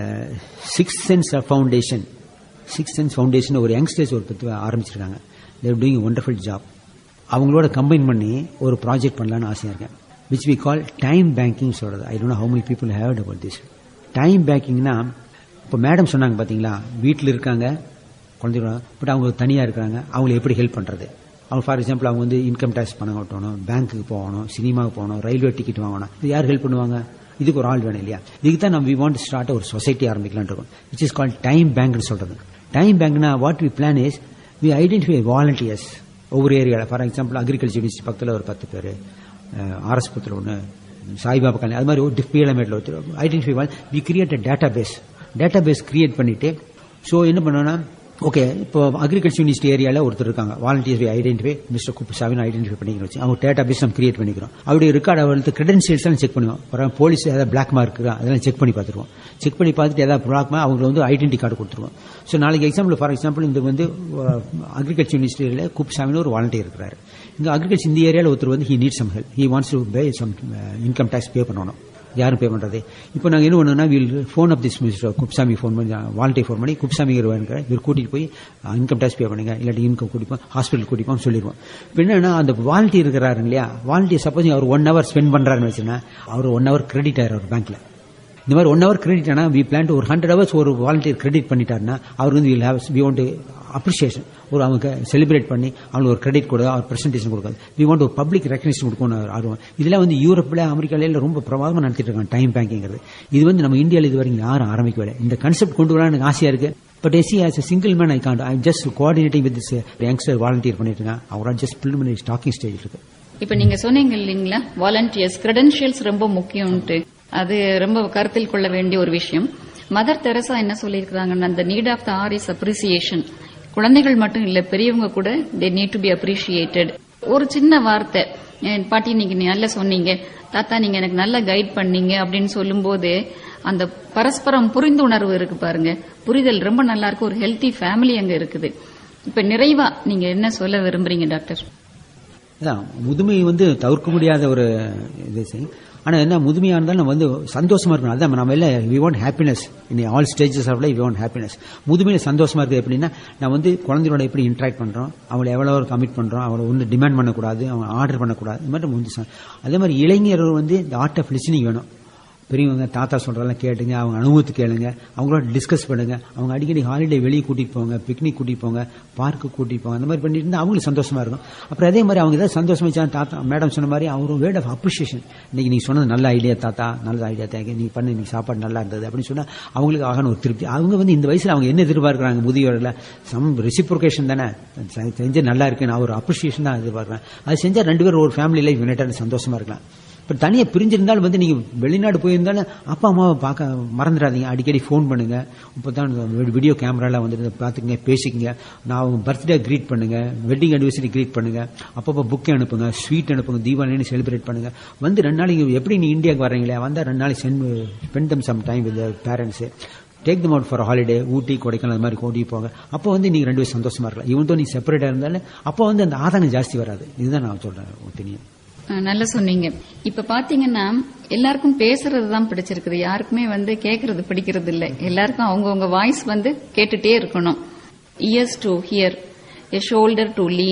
six sense foundation six sense foundation ஒரு யங்ஸ்டர்ஸ் ஒரு பற்றி ஆரம்பிச்சிருக்காங்க தேர் டூயிங் ஒண்டர்ஃபுல் ஜாப் அவங்களோட கம்பைன் பண்ணி ஒரு ப்ராஜெக்ட் பண்ணலான்னு ஆசையாக இருக்கேன் which we call time banking சொல்றது I don't how many people have about this time பேங்கிங்னா இப்போ மேடம் சொன்னாங்க பார்த்தீங்களா வீட்டில் இருக்காங்க குழந்தைங்க பட் அவங்க தனியாக இருக்கிறாங்க அவங்களை எப்படி ஹெல்ப் பண்ணுறது அவங்க ஃபார் எக்ஸாம்பிள் அவங்க வந்து இன்கம் டேக்ஸ் பணம் கட்டணும் பேங்க்குக்கு போகணும் சினிமாவுக்கு போகணும் ரயில்வே டிக்கெட் வாங்கணும் இது யார் ஹெல்ப் பண்ணுவாங்க இதுக்கு ஒரு ஆள் வேணும் இல்லையா இதுக்கு தான் நம்ம வி வாண்ட் ஸ்டார்ட் ஒரு சொசைட்டி ஆரம்பிக்கலாம்னு இருக்கோம் விச் இஸ் கால் டைம் பேங்க்னு சொல்றது டைம் பேங்க்னா what we plan is we identify volunteers ஒவ்வொரு ஏரியாவில் ஃபார் எக்ஸாம்பிள் அக்ரிகல்ச்சர் யூனிவர்சிட்டி பக்கத்தில் ஒரு பத்து பேர் ஆர்எஸ் பத்தில் ஒன்று சாய்பாபா கல்யாணம் அது மாதிரி ஒரு பிஎல்எம்ஏட்ல ஒருத்தர் identify we create database database create பண்ணிட்டு ஸோ என்ன பண்ணோம்னா ஓகே இப்போ அக்ரிகல்ச்சர் யூனிவர்சிட்டி ஏரியாவில் ஒருத்தர் இருக்காங்க வாலண்டியர்ஸ் ஐடென்டிஃபை மிஸ்டர் குப்புசாமின்னு ஐடென்டிஃபை பண்ணிக்கிறோம் வச்சு அவங்க டேட்டா பேஸ் நம்ம கிரியேட் பண்ணிக்கிறோம் அவருடைய ரெக்கார்டு அவருக்கு கிரெடென்சியல்ஸ் எல்லாம் செக் பண்ணுவோம் அப்புறம் போலீஸ் ஏதாவது பிளாக் மார்க் இருக்கா அதெல்லாம் செக் பண்ணி பார்த்துருவோம் செக் பண்ணி பார்த்துட்டு ஏதாவது பிளாக் மார்க் அவங்களுக்கு வந்து ஐடென்டி கார்டு கொடுத்துருவோம் ஸோ நாளைக்கு எக்ஸாம்பிள் ஃபார் எக்ஸாம்பிள் இந்த வந்து அக்ரிகல்ச்சர் யூனிவர்சிட்டியில் குப்புசாமின்னு ஒரு வாலண்டியர் இருக்கிறார் இங்கே அக்ரிகல்ச்சர் இந்த ஏரியாவில் ஒருத்தர் வந்து he need some help he wants to pay some income tax pay பண்ணணும் யாரும் பே பண்றது இப்போ நாங்கள் என்ன பண்ணோம்னா will phone up this mister Kuppusamy phone பண்ணி வாலண்டை ஃபோன் பண்ணி குப்சாமி இவர் கூட்டிட்டு போய் இன்கம் டேக்ஸ் பே பண்ணுங்க இல்லாட்டி இன்கம் கூட்டிப்போம் ஹாஸ்பிட்டல் கூட்டிப்போம் சொல்லிடுவோம் இப்போ என்னன்னா அந்த வாலண்டி இருக்கிறாரு இல்லையா வாலண்டி சப்போஸ் அவர் ஒன் ஹவர் ஸ்பெண்ட் பண்றாருன்னு வச்சுன்னா அவர் ஒன் ஹவர் கிரெடிட் ஆயிரு அவர் பேங்க்ல இந்த மாதிரி ஒன் ஹவர் கிரெடிட் ஆனா வி பிளான் ஒரு ஹண்ட்ரட் ஹவர்ஸ் ஒரு வாலண்டியர் கிரெடிட் பண்ணிட்டாருன்னா அவர் வந்து will have we want appreciation ஒரு அவங்க செலிப்ரேட் பண்ணி அவங்களுக்கு ஒரு கிரெடிட் கொடுக்க அவர் பிரசன்டேஷன் கொடுக்காது வி வாண்ட் ஒரு பப்ளிக் ரெக்கக்னேஷன் கொடுக்கணும் ஆர்வம் இதெல்லாம் வந்து யூரோப்பில் அமெரிக்கால ரொம்ப பிரமாதமாக நடத்திட்டு இருக்காங்க டைம் பேங்கிங்கிறது இது வந்து நம்ம இந்தியாவில் இது வரைக்கும் யாரும் ஆரம்பிக்கவில்லை இந்த கான்செப்ட் கொண்டு வரலாம் எனக்கு ஆசையா இருக்கு but yes as single man I can't I just coordinating with this youngster volunteer பண்ணிட்டு இருக்கேன் அவரால் ஜஸ்ட் பிலிமினரி ஸ்டாக்கிங் ஸ்டேஜ் இருக்கு இப்ப நீங்க சொன்னீங்க இல்லீங்களா வாலண்டியர்ஸ் கிரெடென்ஷியல்ஸ் ரொம்ப முக்கியம்ட்டு அது ரொம்ப கருத்தில் கொள்ள வேண்டிய ஒரு விஷயம் மதர் தெரசா என்ன சொல்லியிருக்கிறாங்கன்னா அந்த need of the hour is appreciation குழந்தைகள் மட்டும் இல்ல பெரியவங்க கூட they need to be appreciated ஒரு சின்ன வார்த்தை பாட்டி நீங்க நல்லா சொன்னீங்க தாத்தா நீங்க எனக்கு நல்லா கைட் பண்ணீங்க அப்படின்னு சொல்லும்போது அந்த பரஸ்பரம் புரிந்துணர்வு இருக்கு பாருங்க புரிதல் ரொம்ப நல்லா இருக்கு ஒரு ஹெல்த்தி ஃபேமிலி அங்க இருக்குது இப்ப நிறைவா நீங்க என்ன சொல்ல விரும்புறீங்க டாக்டர் அதான் முதுமை வந்து தவிர்க்க முடியாத ஒரு இது ஆனா என்ன முதுமையா இருந்தாலும் நம்ம வந்து சந்தோஷமா இருக்கணும் அதான் நம்ம இல்ல we want happiness in all stages of life we want happiness முதுமையில சந்தோஷமா இருக்கு எப்படின்னா நான் வந்து குழந்தையோட எப்படி இன்ட்ராக்ட் பண்றோம் அவளை எவ்வளவு கமிட் பண்றோம் அவளை ஒன்று டிமாண்ட் பண்ணக்கூடாது அவங்க ஆர்டர் பண்ணக்கூடாது இந்த மாதிரி வந்து அதே மாதிரி இளைஞர்கள் வந்து இந்த ஆர்ட் ஆஃப் லிசனிங் வேணும் பெரியவங்க தாத்தா சொல்றதெல்லாம் கேட்டுங்க அவங்க அனுபவத்து கேளுங்க அவங்களோட டிஸ்கஸ் பண்ணுங்க அவங்க அடிக்கடி ஹாலிடே வெளியே கூட்டிட்டு போங்க பிக்னிக் கூட்டிட்டு போங்க பார்க்கு கூட்டிட்டு போங்க அந்த மாதிரி பண்ணிட்டு இருந்தா அவங்களுக்கு சந்தோஷமா இருக்கும் அப்புறம் அதே மாதிரி அவங்க ஏதாவது சந்தோஷமா வச்சா தாத்தா மேடம் சொன்ன மாதிரி அவங்க வேர்ட் ஆஃப் அப்ரிசியேஷன் இன்னைக்கு நீங்க சொன்னது நல்ல ஐடியா தாத்தா நல்ல ஐடியா தேங்க நீ பண்ணு நீ சாப்பாடு நல்லா இருந்தது அப்படின்னு சொன்னா அவங்களுக்கு ஆகணும் ஒரு திருப்தி அவங்க வந்து இந்த வயசுல அவங்க என்ன எதிர்பார்க்கிறாங்க முதியோர்ல சம் ரெசிப்ரோகேஷன் தானே செஞ்சு நல்லா இருக்கு நான் ஒரு அப்ரிசியேஷன் தான் எதிர்பார்க்கிறேன் அது செஞ்சா ரெண்டு பேரும் ஒரு ஃபேமிலி லைஃப் யுனைட்டட் சந்தோஷமா இருக்கலாம் இப்போ தனியாக பிரிஞ்சிருந்தாலும் வந்து நீங்கள் வெளிநாடு போயிருந்தாலும் அப்பா அம்மாவை பார்க்க மறந்துடாதீங்க அடிக்கடி ஃபோன் பண்ணுங்க இப்போ தான் வீடியோ கேமராலாம் வந்துட்டு பார்த்துக்குங்க பேசிக்கங்க நான் அவங்க பர்த்டே க்ரீட் பண்ணுங்க வெட்டிங் அனிவர்சரி க்ரீட் பண்ணுங்க அப்பப்போ புக்கே அனுப்புங்க ஸ்வீட் அனுப்புங்க தீபாவளின்னு செலிப்ரேட் பண்ணுங்க வந்து ரெண்டு நாளைக்கு எப்படி நீ இந்தியாவுக்கு வர்றீங்களே வந்தால் ரெண்டு நாளைக்கு send spend them some time with parents take them out for holiday Ooty Kodaikanal அது மாதிரி கூட்டிட்டு போங்க அப்போ வந்து நீங்க ரெண்டு பேரும் சந்தோஷமா இருக்கலாம் இவன் நீ செப்பரேட்டா இருந்தாலும் அப்போ வந்து அந்த ஆதாயம் ஜாஸ்தி வராது இதுதான் நான் சொல்றேன் ஒப்பீனியன் நல்லா சொன்னீங்க இப்ப பாத்தீங்கன்னா எல்லாருக்கும் பேசுறது தான் பிடிச்சிருக்குது யாருக்குமே வந்து கேக்குறது பிடிக்கிறது இல்ல எல்லாருக்கும் அவங்கவுங்க வாய்ஸ் வந்து கேட்டுட்டே இருக்கணும் ears to hear a shoulder to lean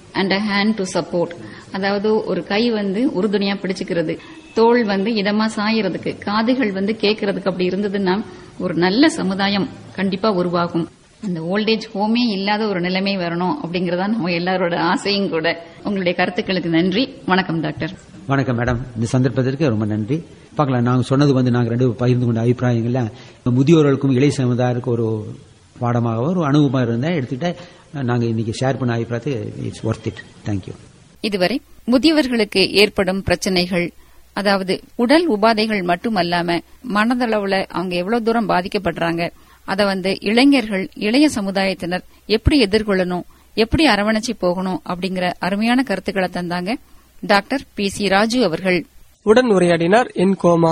and a hand to support அதாவது ஒரு கை வந்து உறுதுணையா பிடிச்சுக்கிறது தோள் வந்து இதமா சாயறதுக்கு காதுகள் வந்து கேட்கறதுக்கு அப்படி இருந்ததுன்னா ஒரு நல்ல சமுதாயம் கண்டிப்பா உருவாகும் அந்த ஓல்டேஜ் ஹோமே இல்லாத ஒரு நிலைமை வரணும் அப்படிங்கறதா நம்ம எல்லாரோட ஆசையும் கூட உங்களுடைய கருத்துக்களுக்கு நன்றி வணக்கம் டாக்டர் வணக்கம் மேடம் இந்த சந்தர்ப்பத்திற்கு ரொம்ப நன்றி பார்க்கலாம் நாங்க சொன்னது வந்து நாங்க ரெண்டு பகிர்ந்து கொண்ட அபிப்பிராயங்கள்ல முதியோர்களுக்கும் இளைய சமுதாயருக்கும் ஒரு பாடமாக ஒரு அனுபவமாக இருந்தா எடுத்துக்கிட்ட நாங்க இன்னைக்கு ஷேர் பண்ண அபிப்பிராயத்தை இட்ஸ் ஒர்த் இட் தேங்க்யூ இதுவரை முதியவர்களுக்கு ஏற்படும் பிரச்சனைகள் அதாவது உடல் உபாதைகள் மட்டுமல்லாம மனதளவுல அவங்க எவ்வளவு தூரம் பாதிக்கப்படுறாங்க அத வந்து இளைஞர்கள் இளைய சமுதாயத்தினர் எப்படி எதிர்கொள்ளணும் எப்படி அரவணைச்சு போகணும் அப்படிங்கிற அருமையான கருத்துக்களை தந்தாங்க டாக்டர் பி சி ராஜு அவர்கள் உடன் உரையாடினார் என் கோமா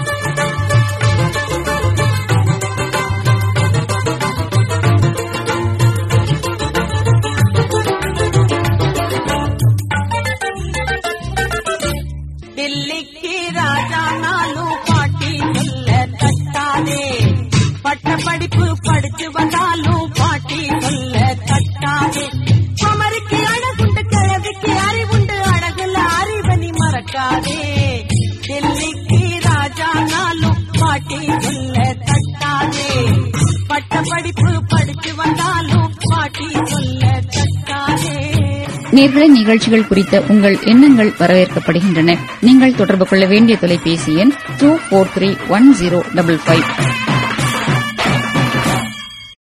தில்லிக்கு ராஜா நாளும் பாட்டி சொல்ல தட்டாதே பட்ட படிப்பு படிச்சு வந்தாலும் பாட்டி சொல்ல தட்டாதே அமருக்கு அழகுண்டு கிழவிக்கு அறிவுண்டு அழகுல அறிவனி மறக்காதே தில்லிக்கு ராஜா நாளும் பாட்டி சொல்ல தட்டாதே பட்ட படிப்பு படிச்சு வந்தாலும் பாட்டி சொல்ல தட்டாதே நேர்களை நிகழ்ச்சிகள் குறித்த உங்கள் எண்ணங்கள் வரவேற்கப்படுகின்றன நீங்கள் தொடர்பு கொள்ள வேண்டிய தொலைபேசி எண் two four three one zero double five